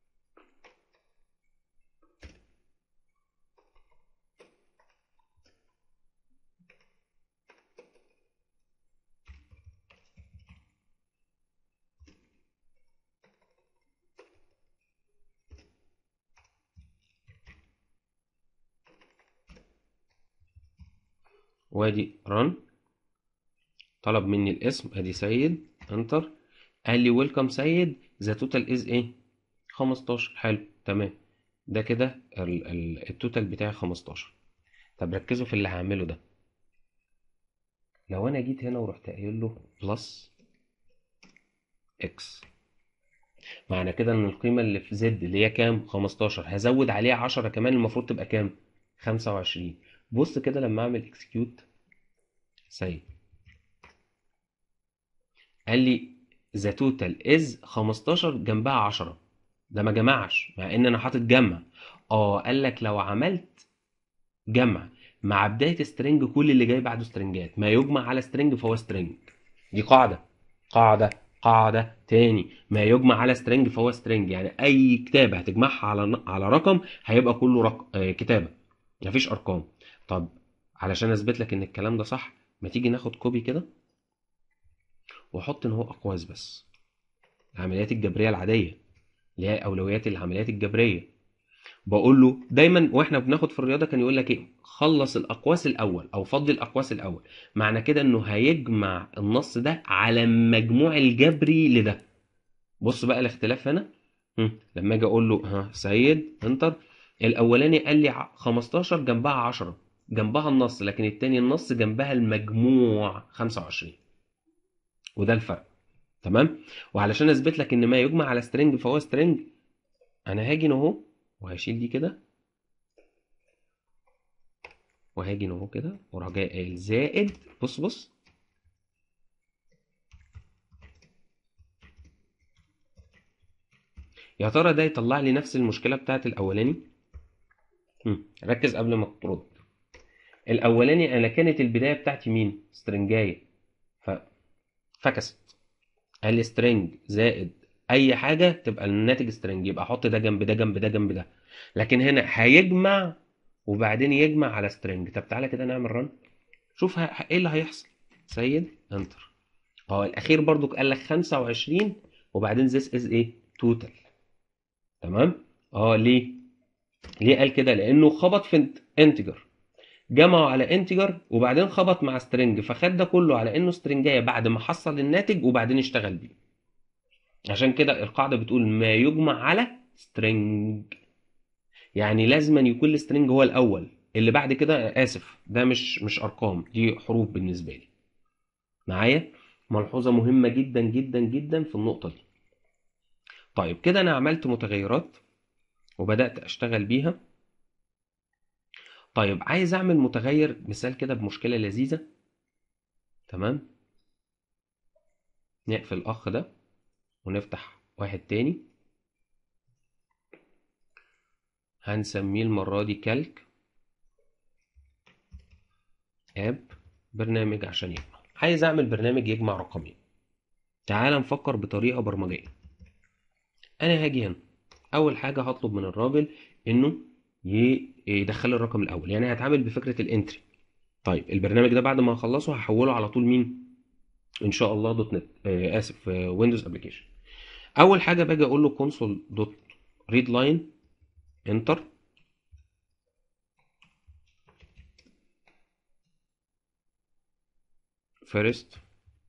وادي رن طلب مني الاسم ادي سيد انتر قال لي ويلكم سيد ذا توتال از ايه 15 حلو تمام ده كده ال- ال- التوتال بتاعي 15 طب ركزوا في اللي هعمله ده لو انا جيت هنا ورحت قايل له بلس اكس معنى كده ان القيمه اللي في زد اللي هي كام 15 هزود عليها 10 كمان المفروض تبقى كام 25 بص كده لما اعمل اكسكيوت سيد قال لي ذا توتال از 15 جنبها 10 ده ما جمعش مع ان انا حاطط جمع اه قال لك لو عملت جمع مع بدايه سترينج كل اللي جاي بعده سترينجات ما يجمع على سترينج فهو سترينج دي قاعده قاعده قاعده تاني ما يجمع على سترينج فهو سترينج يعني اي كتابه هتجمعها على على رقم هيبقى كله رق... آه كتابه مفيش ارقام طب علشان اثبت لك ان الكلام ده صح ما تيجي ناخد كوبي كده واحط ان هو اقواس بس العمليات الجبريه العاديه اللي هي اولويات العمليات الجبريه بقول له دايما واحنا بناخد في الرياضه كان يقول لك ايه خلص الاقواس الاول او فضي الاقواس الاول معنى كده انه هيجمع النص ده على المجموع الجبري لده بص بقى الاختلاف هنا هم، لما اجي اقول له ها سيد انتر الاولاني قال لي ع- 15 جنبها 10 جنبها النص لكن التاني النص جنبها المجموع 25 وده الفرق تمام وعلشان اثبت لك ان ما يجمع على سترينج فهو سترينج انا هاجي هنا اهو وهشيل دي كده وهاجي هنا اهو كده واروح جاي قايل زائد بص بص يا ترى ده يطلع لي نفس المشكله بتاعت الاولاني هم، ركز قبل ما ترد الاولاني انا كانت البدايه بتاعتي مين سترنجايه ف فكست قال لي سترنج زائد اي حاجه تبقى الناتج سترنج يبقى احط ده جنب ده جنب ده جنب ده لكن هنا هيجمع وبعدين يجمع على سترنج طب تعالى كده نعمل رن شوف ه- ايه اللي هيحصل سيد انتر اه الاخير برضو قال لك 25 وبعدين this is ايه توتال تمام اه ليه ليه قال كده لانه خبط في انتجر جمعوا على انتجر وبعدين خبط مع سترنج فخد ده كله على انه سترنجايه بعد ما حصل الناتج وبعدين اشتغل بيه عشان كده القاعده بتقول ما يجمع على سترنج يعني لازما يكون السترنج هو الاول اللي بعد كده اسف ده مش مش ارقام دي حروف بالنسبه لي معايا ملحوظه مهمه جدا جدا جدا في النقطه دي طيب كده انا عملت متغيرات وبدات اشتغل بيها طيب عايز اعمل متغير مثال كده بمشكله لذيذه تمام نقفل الاخ ده ونفتح واحد تاني هنسميه المرة دي كالك اب برنامج عشان يجمع عايز اعمل برنامج يجمع رقمين تعال نفكر بطريقة برمجية انا هاجي هنا اول حاجة هطلب من الراجل انه ي- يدخل لي الرقم الاول يعني هتعامل بفكرة الانتري طيب البرنامج ده بعد ما اخلصه هحوله على طول مين ان شاء الله دوت نت آه اسف ويندوز ابلكيشن اول حاجه باجي اقول له كونسول دوت ريد لاين انتر فيرست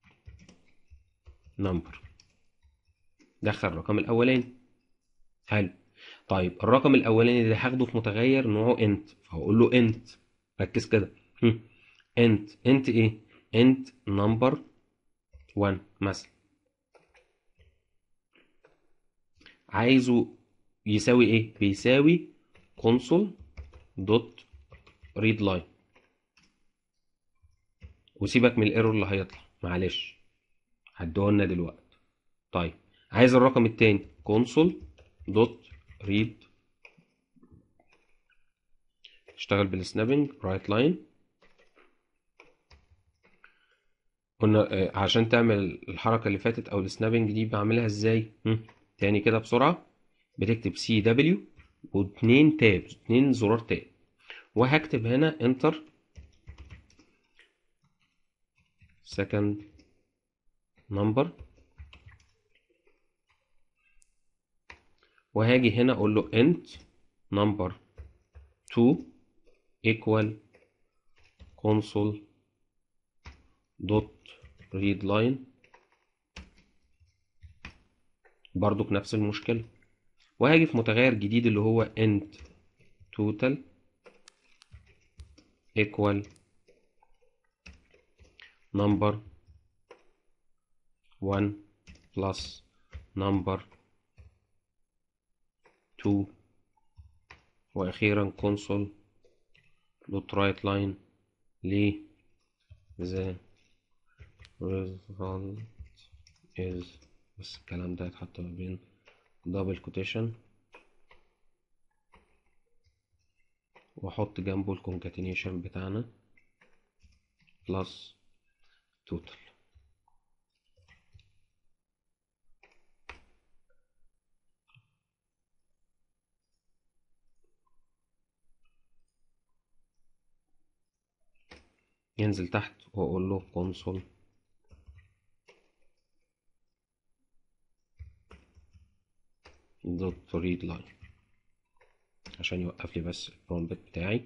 نمبر دخل الرقم الاولاني حلو طيب الرقم الاولاني ده هاخده في متغير نوعه انت فهقول له انت ركز كده انت انت ايه انت نمبر 1 مثلا عايزه يساوي ايه بيساوي console دوت read line وسيبك من الايرور اللي هيطلع معلش هديهولنا دلوقتي طيب عايز الرقم التاني console دوت read اشتغل بالسنابنج رايت لاين قلنا آه، عشان تعمل الحركة اللي فاتت أو السنابنج دي بعملها ازاي؟ هم، تاني كده بسرعة بتكتب سي دبليو واتنين تاب اتنين زرار تاب وهكتب هنا انتر second number وهاجي هنا اقول له int number 2 equal console dot read line برضو بنفس المشكلة وهاجي في متغير جديد اللي هو int total equal number 1 plus number 2 وأخيرا console dot write line ل the result is بس الكلام ده يتحط ما بين دبل كوتيشن واحط جنبه الكونكاتينيشن بتاعنا بلس توتال ينزل تحت واقول له console دوت ريد لاين عشان يوقف لي بس البرومبت بتاعي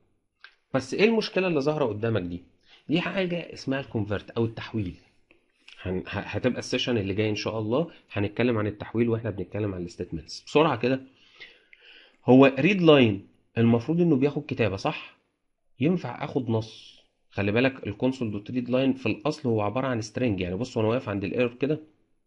بس ايه المشكله اللي ظاهره قدامك دي دي حاجه اسمها الكونفرت او التحويل هن... ه- هتبقى السيشن اللي جاي ان شاء الله هنتكلم عن التحويل واحنا بنتكلم عن الستيتمنتس بسرعه كده هو ريد لاين المفروض انه بياخد كتابه صح ينفع اخد نص خلي بالك الكونسول دوت ريد لاين في الاصل هو عباره عن سترنج يعني بص وانا واقف عند الايرور كده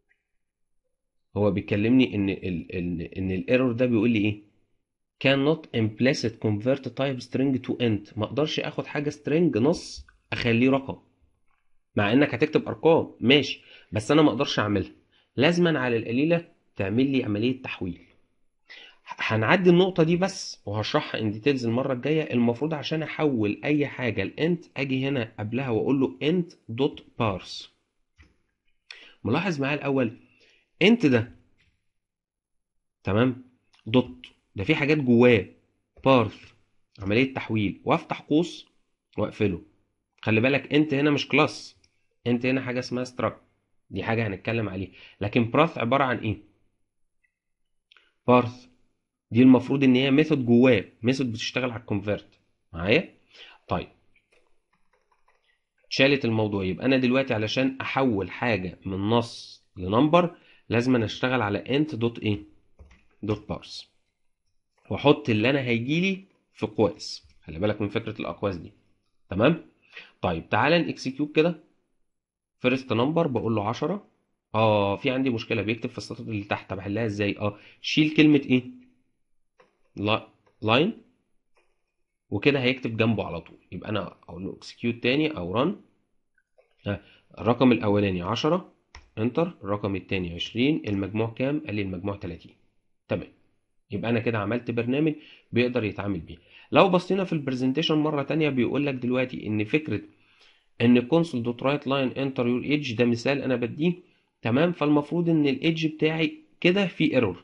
هو بيكلمني ان ال... ان ان الايرور ده بيقول لي ايه cannot implicit convert type string to int ما اقدرش اخد حاجه string نص اخليه رقم مع انك هتكتب ارقام ماشي بس انا ما اقدرش اعملها لازما على القليله تعمل لي عمليه تحويل هنعدي النقطة دي بس وهشرحها ان ديتيلز المرة الجاية المفروض عشان احول اي حاجة لانت اجي هنا قبلها واقول له انت دوت بارس ملاحظ معايا الاول انت ده تمام دوت ده في حاجات جواه بارس عملية تحويل وافتح قوس واقفله خلي بالك انت هنا مش كلاس انت هنا حاجة اسمها struct دي حاجة هنتكلم عليها لكن باث عبارة عن ايه بارث دي المفروض ان هي ميثود جواه ميثود بتشتغل على الكونفرت معايا طيب اتشالت الموضوع يبقى انا دلوقتي علشان احول حاجه من نص لنمبر لازم أنا اشتغل على انت دوت ايه دوت بارس واحط اللي انا هيجيلي في قواس خلي بالك من فكره الاقواس دي تمام طيب تعالى نكسكيوت كده فيرست نمبر بقول له 10 اه في عندي مشكله بيكتب في السطر اللي تحت طب احلها ازاي اه شيل كلمه ايه لا لاين وكده هيكتب جنبه على طول يبقى انا اقول له اكسكيوت تاني او رن الرقم الاولاني 10 انتر الرقم التاني 20 المجموع كام قال لي المجموع 30 تمام يبقى انا كده عملت برنامج بيقدر يتعامل بيه لو بصينا في البرزنتيشن مره تانية بيقول لك دلوقتي ان فكره ان كونسول دوت رايت لاين انتر يور ايدج ده مثال انا بديه تمام فالمفروض ان الايدج بتاعي كده في ايرور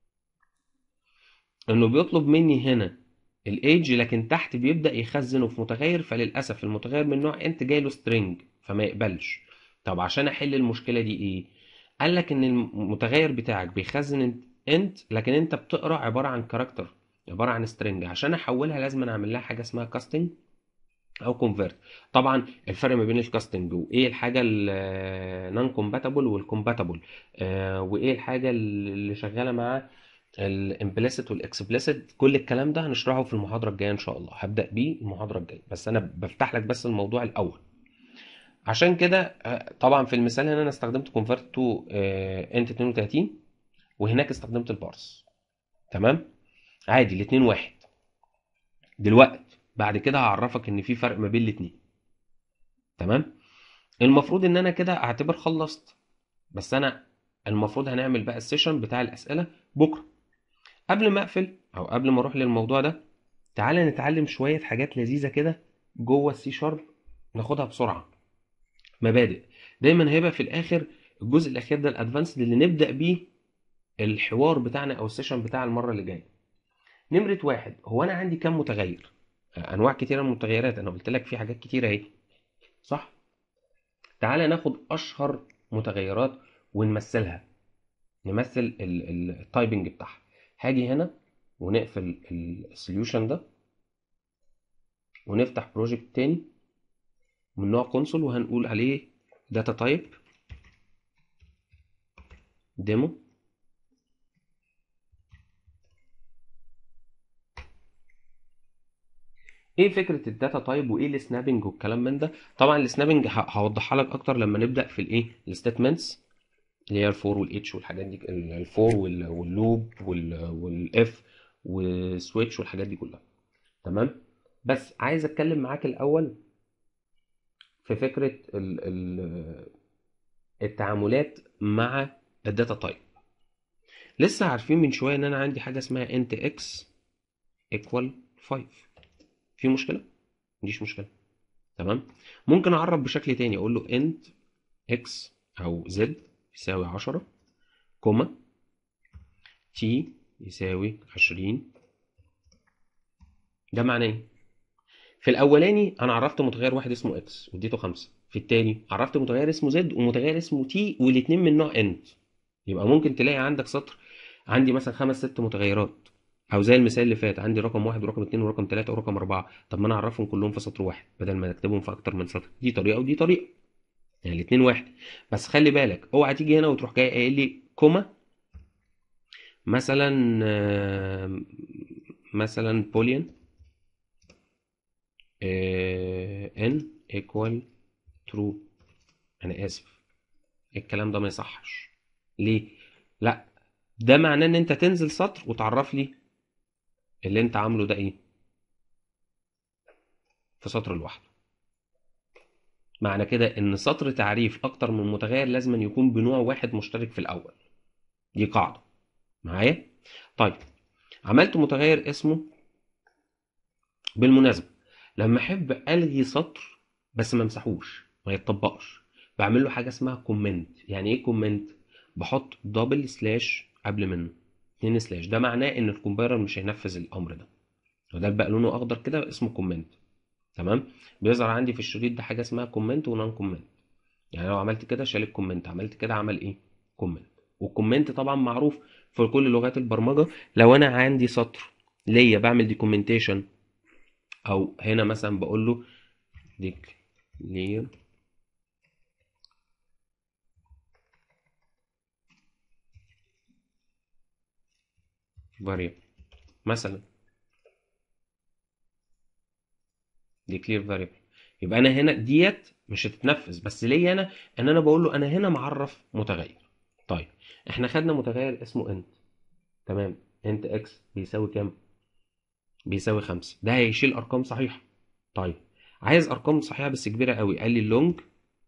انه بيطلب مني هنا الايدج لكن تحت بيبدا يخزنه في متغير فللاسف المتغير من نوع انت جاي له سترينج فما يقبلش طب عشان احل المشكله دي ايه قال لك ان المتغير بتاعك بيخزن انت لكن انت بتقرا عباره عن كاركتر عباره عن سترينج عشان احولها لازم أنا اعمل لها حاجه اسمها كاستنج او كونفرت طبعا الفرق ما بين الكاستنج وايه الحاجه النون كومباتبل والكومباتبل وايه الحاجه اللي شغاله مع الامبليسيت والاكسبليسيت كل الكلام ده هنشرحه في المحاضره الجايه ان شاء الله هبدا بيه المحاضره الجايه بس انا بفتح لك بس الموضوع الاول عشان كده آه، طبعا في المثال هنا انا استخدمت كونفرت تو انت 32 وهناك استخدمت البارس تمام عادي الاثنين واحد دلوقتي بعد كده هعرفك ان في فرق ما بين الاثنين تمام المفروض ان انا كده اعتبر خلصت بس انا المفروض هنعمل بقى السيشن بتاع الاسئله بكره قبل ما اقفل او قبل ما اروح للموضوع ده تعالى نتعلم شويه حاجات لذيذه كده جوه السي شارب ناخدها بسرعه مبادئ دايما هيبقى في الاخر الجزء الاخير ده الادفانسد اللي نبدا بيه الحوار بتاعنا او السيشن بتاع المره اللي جايه نمره واحد هو انا عندي كام متغير انواع كتيره من المتغيرات انا قلت لك في حاجات كتيره اهي صح تعالى ناخد اشهر متغيرات ونمثلها نمثل التايبنج بتاعها هاجي هنا ونقفل السوليوشن ده ونفتح بروجكت تاني من نوع كونسول وهنقول عليه داتا تايب ديمو ايه فكره الداتا تايب وايه السنابنج والكلام من ده طبعا السنابنج ه- هوضحها لك اكتر لما نبدا في الايه الستيتمنتس اللي هي الفور والاتش والحاجات دي الفور واللوب والاف والسويتش والحاجات دي كلها تمام بس عايز اتكلم معاك الاول في فكره ال ال التعاملات مع الداتا تايب لسه عارفين من شويه ان انا عندي حاجه اسمها انت اكس ايكوال 5 في مشكله مفيش مشكله تمام ممكن اعرف بشكل تاني اقول له انت اكس او زد يساوي 10 كوما تي يساوي 20 ده معناه ايه في الاولاني انا عرفت متغير واحد اسمه اكس واديته 5 في التاني عرفت متغير اسمه زد ومتغير اسمه تي والاثنين من نوع انت يبقى ممكن تلاقي عندك سطر عندي مثلا خمس ست متغيرات او زي المثال اللي فات عندي رقم واحد ورقم اتنين ورقم تلاته ورقم اربعه طب ما انا اعرفهم كلهم في سطر واحد بدل ما اكتبهم في اكتر من سطر دي طريقه ودي طريقه يعني الاتنين واحد بس خلي بالك اوعى تيجي هنا وتروح جاي قايل لي كوما مثلا آه، مثلا بوليان ان ايكوال ترو انا اسف الكلام ده ما يصحش ليه لا ده معناه ان انت تنزل سطر وتعرف لي اللي انت عامله ده ايه في سطر لوحده معنى كده ان سطر تعريف اكتر من متغير لازم أن يكون بنوع واحد مشترك في الاول دي قاعدة معايا طيب عملت متغير اسمه بالمناسبة لما احب الغي سطر بس ما امسحوش ما يتطبقش بعمل له حاجة اسمها كومنت يعني ايه كومنت بحط دبل سلاش قبل منه اتنين سلاش ده معناه ان الكومبايلر مش هينفذ الامر ده وده بقى لونه اخضر كده اسمه كومنت تمام بيظهر عندي في الشريط ده حاجه اسمها كومنت ونون كومنت يعني لو عملت كده شال الكومنت عملت كده عمل ايه كومنت والكومنت طبعا معروف في كل لغات البرمجه لو انا عندي سطر ليا بعمل ديكومنتيشن او هنا مثلا بقول له declare variable مثلا declare variable يبقى انا هنا ديت مش هتتنفذ بس ليا انا ان انا بقول له انا هنا معرف متغير طيب احنا خدنا متغير اسمه انت تمام انت اكس بيساوي كام بيساوي خمسة ده هيشيل ارقام صحيحه طيب عايز ارقام صحيحه بس كبيره قوي قال لي اللونج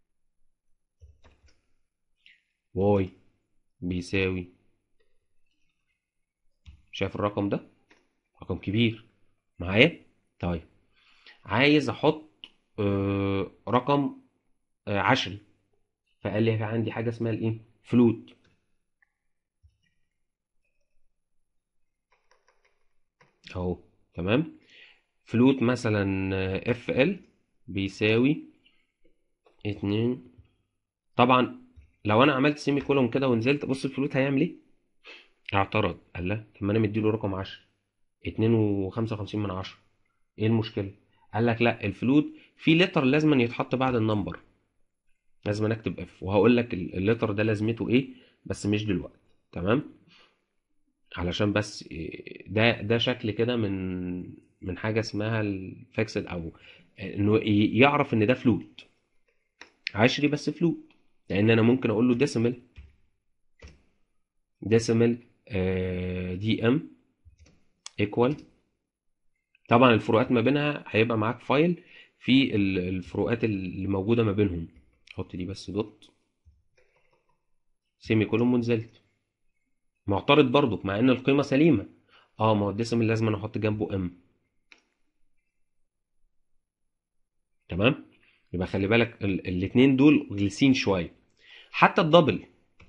واي بيساوي شايف الرقم ده رقم كبير معايا طيب عايز احط آه، رقم آه، عشري فقال لي في عندي حاجه اسمها الايه فلوت اهو تمام فلوت مثلا اف ال بيساوي اتنين طبعا لو انا عملت سيمي كولوم كده ونزلت بص الفلوت هيعمل ايه اعترض قال لا طب ما انا مديله رقم 10 اتنين وخمسة وخمسين من عشرة ايه المشكلة قال لك لا الفلوت في لتر لازم يتحط بعد النمبر لازم اكتب اف وهقول لك ال- اللتر ده لازمته ايه بس مش دلوقتي تمام علشان بس إيه، ده ده شكل كده من من حاجة اسمها الفاكسد او انه ي- يعرف ان ده فلوت عشري بس فلوت لان انا ممكن اقول له ديسيمال ديسيمال دي ام ايكوال طبعا الفروقات ما بينها هيبقى معاك فايل في ال- الفروقات اللي موجوده ما بينهم حط دي بس دوت سيمي كولوم ونزلت معترض برضك مع ان القيمه سليمه اه ما هو الديسيمال لازم أنا احط جنبه ام تمام يبقى خلي بالك ال- الاتنين دول غلسين شويه حتى الدبل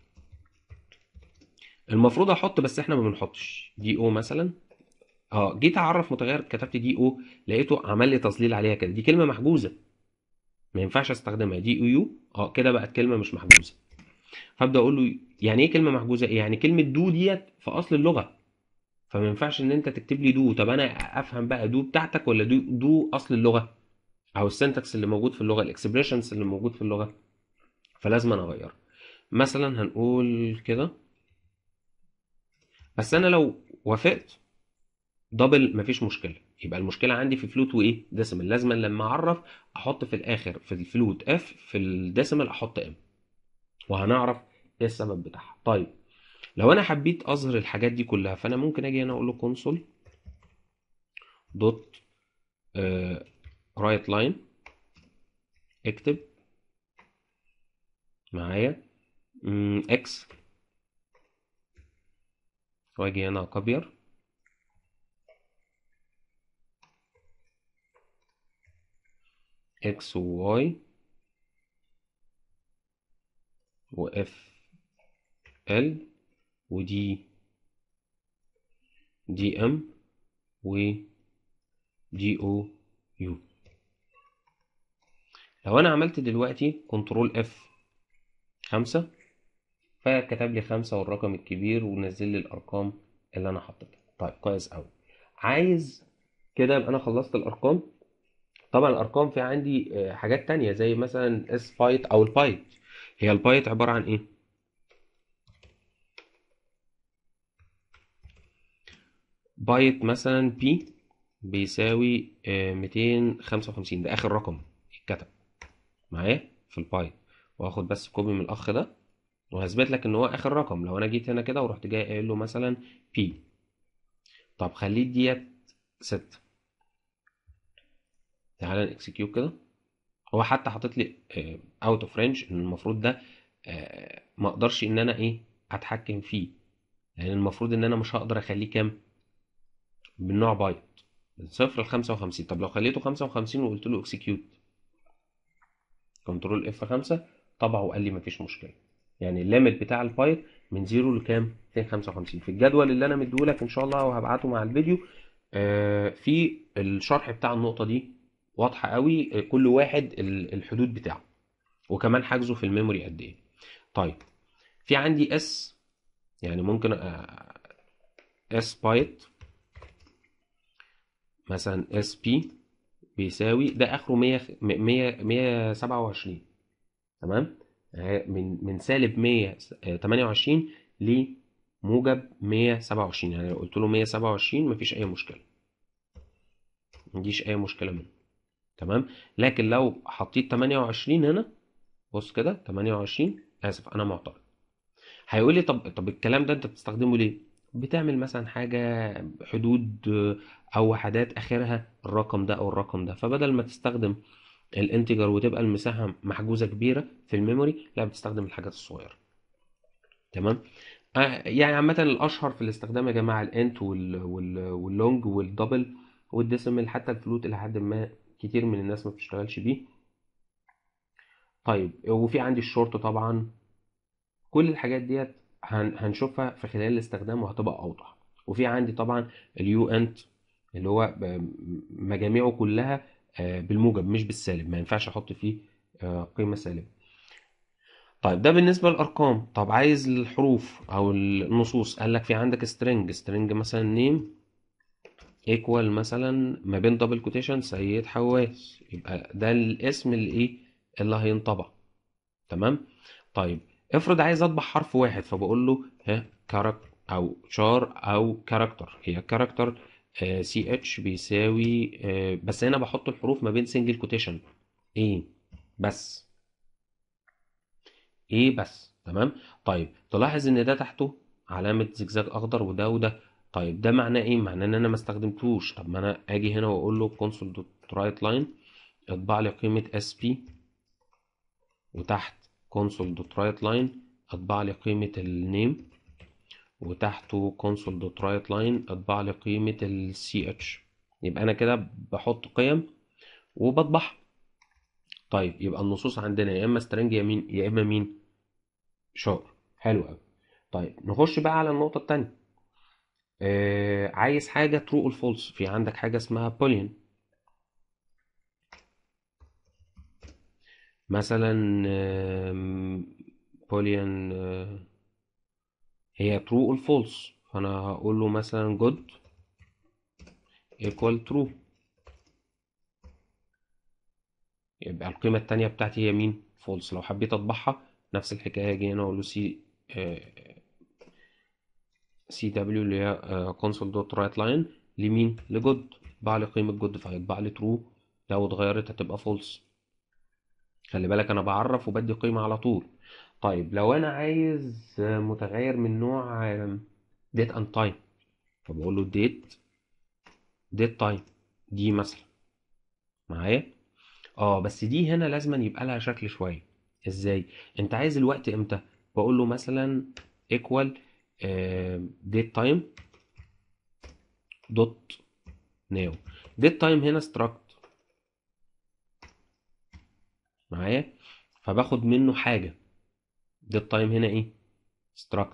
المفروض احط بس احنا ما بنحطش دي او مثلا اه جيت اعرف متغير كتبت دي او لقيته عمل لي تظليل عليها كده دي كلمه محجوزه ما ينفعش استخدمها دي او يو اه كده بقت كلمه مش محجوزه فابدا اقول له يعني ايه كلمه محجوزه ايه يعني كلمه دو ديت في اصل اللغه فما ينفعش ان انت تكتب لي دو طب انا افهم بقى دو بتاعتك ولا دو دو اصل اللغه او السنتكس اللي موجود في اللغه الاكسبريشنز اللي موجود في اللغه فلازم انا اغيرها مثلا هنقول كده بس انا لو وافقت دبل مفيش مشكله يبقى المشكله عندي في فلوت وايه ديسيمال لازم لما اعرف احط في الاخر في الفلوت اف في الديسيمال احط ام وهنعرف ايه السبب بتاعها طيب لو انا حبيت اظهر الحاجات دي كلها فانا ممكن اجي هنا اقول له كونسول دوت رايت لاين اكتب معايا اكس واجي هنا اكبر اكس وواي واف ال ودي دي ام ودي او يو لو انا عملت دلوقتي كنترول اف خمسة فكتب لي خمسة والرقم الكبير ونزل لي الارقام اللي انا حطيتها طيب كويس قوي عايز كده يبقى انا خلصت الارقام طبعا الارقام في عندي آه، حاجات تانية زي مثلا اس بايت او البايت هي البايت عبارة عن ايه بايت مثلا بي بيساوي آه، 255 ده اخر رقم اتكتب معايا في البايت واخد بس كوبي من الاخ ده وهثبت لك ان هو اخر رقم لو انا جيت هنا كده ورحت جاي قايل له مثلا بي طب خليه ديت 6 تعالى نكسكيوت كده هو حتى حاطط لي اوت اوف رينج ان المفروض ده آه، ما اقدرش ان انا ايه اتحكم فيه يعني المفروض ان انا مش هقدر اخليه كام بالنوع بايت من صفر ل 55 طب لو خليته 55 وقلت له اكسكيوت كنترول اف 5 طبعه وقال لي مفيش مشكله يعني الليميت بتاع البايت من 0 لكام 255 في الجدول اللي انا مديهولك ان شاء الله وهبعته مع الفيديو آه، في الشرح بتاع النقطه دي واضحه قوي آه، كل واحد ال- الحدود بتاعه وكمان حجزه في الميموري قد ايه طيب في عندي اس يعني ممكن اس بايت مثلا اس بي بيساوي ده اخره 100 100 127 تمام آه، من من سالب 128 لموجب 127 يعني لو قلت له 127 مفيش اي مشكله مفيش اي مشكله منه تمام لكن لو حطيت 28 هنا بص كده 28 اسف انا معترض هيقول لي طب طب الكلام ده انت بتستخدمه ليه بتعمل مثلا حاجه حدود آه، او وحدات اخرها الرقم ده او الرقم ده فبدل ما تستخدم الانتجر وتبقى المساحه محجوزه كبيره في الميموري لا بتستخدم الحاجات الصغيره تمام آه، يعني عامه الاشهر في الاستخدام يا جماعه الانت وال وال واللونج والدبل والديسيمال حتى الفلوت الى حد ما كتير من الناس ما بتشتغلش بيه طيب وفي عندي الشورت طبعا كل الحاجات ديت هن- هنشوفها في خلال الاستخدام وهتبقى اوضح وفي عندي طبعا اليو انت اللي هو ب- مجاميعه كلها آه، بالموجب مش بالسالب ما ينفعش احط فيه آه، قيمة سالبة طيب ده بالنسبة للأرقام طب عايز الحروف أو النصوص قال لك في عندك string string مثلا نيم equal مثلا ما بين دبل كوتيشن سيد حواس يبقى ده الاسم اللي ايه اللي هينطبع تمام طيب افرض عايز اطبع حرف واحد فبقول له ها كاركتر او شار او كاركتر هي كاركتر سي اتش بيساوي آه، بس هنا بحط الحروف ما بين سنجل كوتيشن ايه بس ايه بس تمام طيب تلاحظ ان ده تحته علامة زجزاج اخضر وده وده طيب ده معناه ايه معناه ان انا ما استخدمتوش طب ما انا اجي هنا واقول له console dot write line اطبع لي قيمة sp وتحت console dot write line اطبع لي قيمة النيم وتحته console dot write line اطبع لي قيمة ال ch يبقى انا كده بحط قيم وبطبعها طيب يبقى النصوص عندنا يا اما string يا مين يا اما مين شار حلو قوي طيب نخش بقى على النقطة التانية آه عايز حاجة true or false في عندك حاجة اسمها boolean مثلا آم، boolean آه، هي true or false فأنا هقول له مثلا good equal true يبقى القيمة التانية بتاعتي هي مين false لو حبيت أطبعها نفس الحكاية هاجي هنا أقول له سي سي دبليو اللي هي console dot write line لمين لجود طبع لي قيمة جود فهيطبع لي true لو اتغيرت هتبقى false خلي بالك انا بعرف وبدي قيمة على طول طيب لو انا عايز آه، متغير من نوع آه، date and time فبقول له date date time دي مثلا معايا اه بس دي هنا لازما يبقى لها شكل شوية ازاي انت عايز الوقت امتى بقول له مثلا equal آه، date time dot now date time هنا struct معايا فباخد منه حاجة date time هنا ايه struct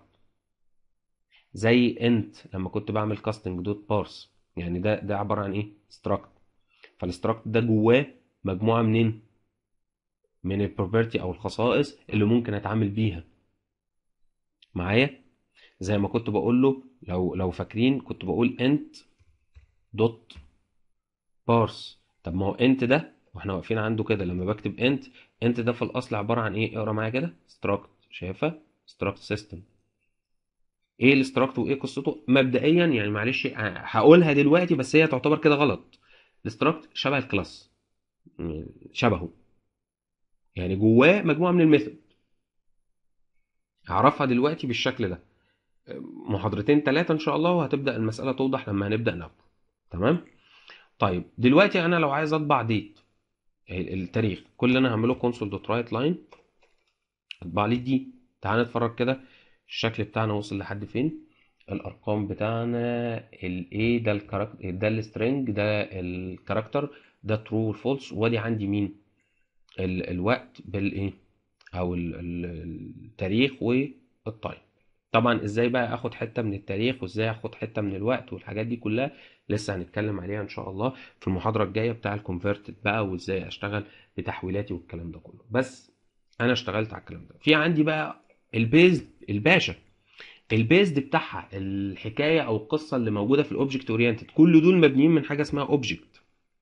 زي انت لما كنت بعمل كاستنج دوت بارس يعني ده ده عبارة عن ايه struct فالستراكت ده جواه مجموعة منين من البروبرتي او الخصائص اللي ممكن اتعامل بيها معايا زي ما كنت بقول له لو لو فاكرين كنت بقول انت دوت بارس طب ما هو انت ده واحنا واقفين عنده كده لما بكتب انت انت ده في الاصل عباره عن ايه اقرا معايا كده struct شايفها struct system ايه الاستراكت وايه قصته مبدئيا يعني معلش هقولها دلوقتي بس هي تعتبر كده غلط الاستراكت شبه الكلاس يعني شبهه يعني جواه مجموعه من الميثود هعرفها دلوقتي بالشكل ده محاضرتين ثلاثه ان شاء الله وهتبدا المساله توضح لما هنبدا ناخده تمام طيب دلوقتي انا لو عايز اطبع ديت التاريخ كل اللي انا هعمله كونسول دوت رايت لاين اطبع لي دي تعال نتفرج كده الشكل بتاعنا وصل لحد فين الارقام بتاعنا الايه ده الكاركتر ده السترنج ده الكاركتر ده ترو والفولس وادي عندي مين ال... الوقت بالايه او ال... ال... التاريخ والتايم طبعا ازاي بقى اخد حته من التاريخ وازاي اخد حته من الوقت والحاجات دي كلها لسه هنتكلم عليها ان شاء الله في المحاضره الجايه بتاع الكونفرتد بقى وازاي اشتغل بتحويلاتي والكلام ده كله بس انا اشتغلت على الكلام ده في عندي بقى البيز الباشا البيزد بتاعها الحكايه او القصه اللي موجوده في الاوبجكت اورينتد كل دول مبنيين من حاجه اسمها اوبجكت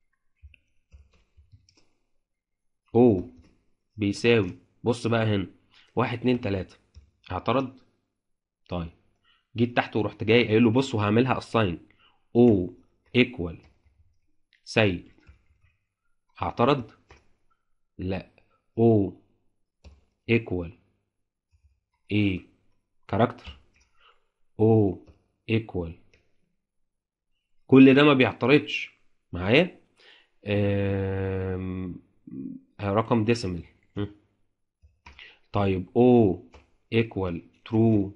او بيساوي بص بقى هنا واحد اتنين تلاته اعترض طيب جيت تحت ورحت جاي قايل له بص وهعملها اساين او ايكوال سيد اعترض لا او ايكوال ايه كاركتر او ايكوال كل ده ما بيعترضش معايا رقم ديسيمال طيب او ايكوال ترو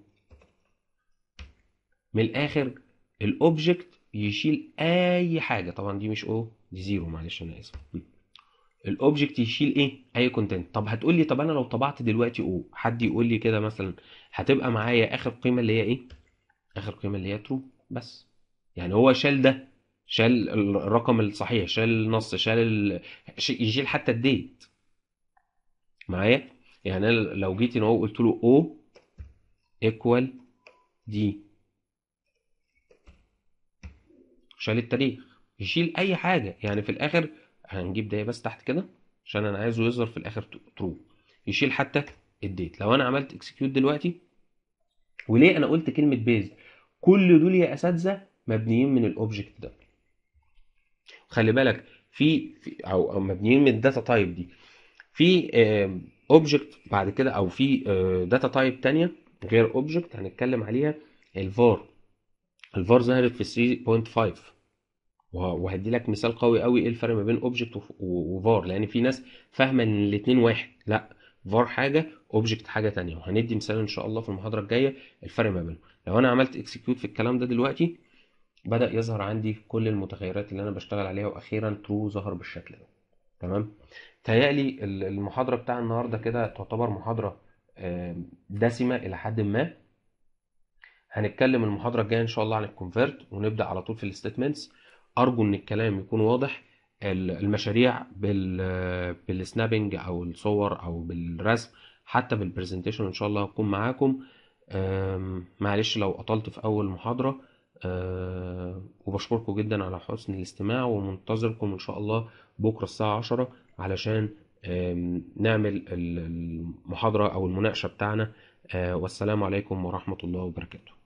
من الاخر الاوبجكت يشيل اي حاجه طبعا دي مش او دي زيرو معلش انا اسف الاوبجكت يشيل ايه اي كونتنت طب هتقول لي طب انا لو طبعت دلوقتي او حد يقول لي كده مثلا هتبقى معايا اخر قيمه اللي هي ايه اخر قيمه اللي هي ترو بس يعني هو شال ده شال الرقم الصحيح شال النص شال ال... يشيل حتى الديت معايا يعني لو جيت هنا قلت له او ايكوال دي شال التاريخ يشيل اي حاجه يعني في الاخر هنجيب ده بس تحت كده عشان انا عايزه يظهر في الاخر ترو يشيل حتى الديت لو انا عملت اكسكيوت دلوقتي وليه انا قلت كلمه بيز كل دول يا اساتذه مبنيين من الاوبجكت ده خلي بالك في, في او, أو مبنيين من الداتا تايب دي في اوبجكت بعد كده او في داتا تايب تانية غير اوبجكت هنتكلم عليها الفار الفار ظهرت في 3.5 وهدي لك مثال قوي قوي ايه الفرق ما بين اوبجكت وفار لان في ناس فاهمه ان الاثنين واحد لا فار حاجه اوبجكت حاجه تانية وهندي مثال ان شاء الله في المحاضره الجايه الفرق ما بينهم لو انا عملت اكسكيوت في الكلام ده دلوقتي بدا يظهر عندي كل المتغيرات اللي انا بشتغل عليها واخيرا ترو ظهر بالشكل ده تمام تهيألي المحاضره بتاع النهارده كده تعتبر محاضره دسمه الى حد ما هنتكلم المحاضره الجايه ان شاء الله عن الكونفرت ونبدا على طول في الستيتمنتس ارجو ان الكلام يكون واضح المشاريع بالسنابنج او الصور او بالرسم حتى بالبرزنتيشن ان شاء الله هكون معاكم معلش لو قطلت في اول محاضره وبشكركم جدا على حسن الاستماع ومنتظركم ان شاء الله بكره الساعه 10 علشان نعمل المحاضره او المناقشه بتاعنا والسلام عليكم ورحمه الله وبركاته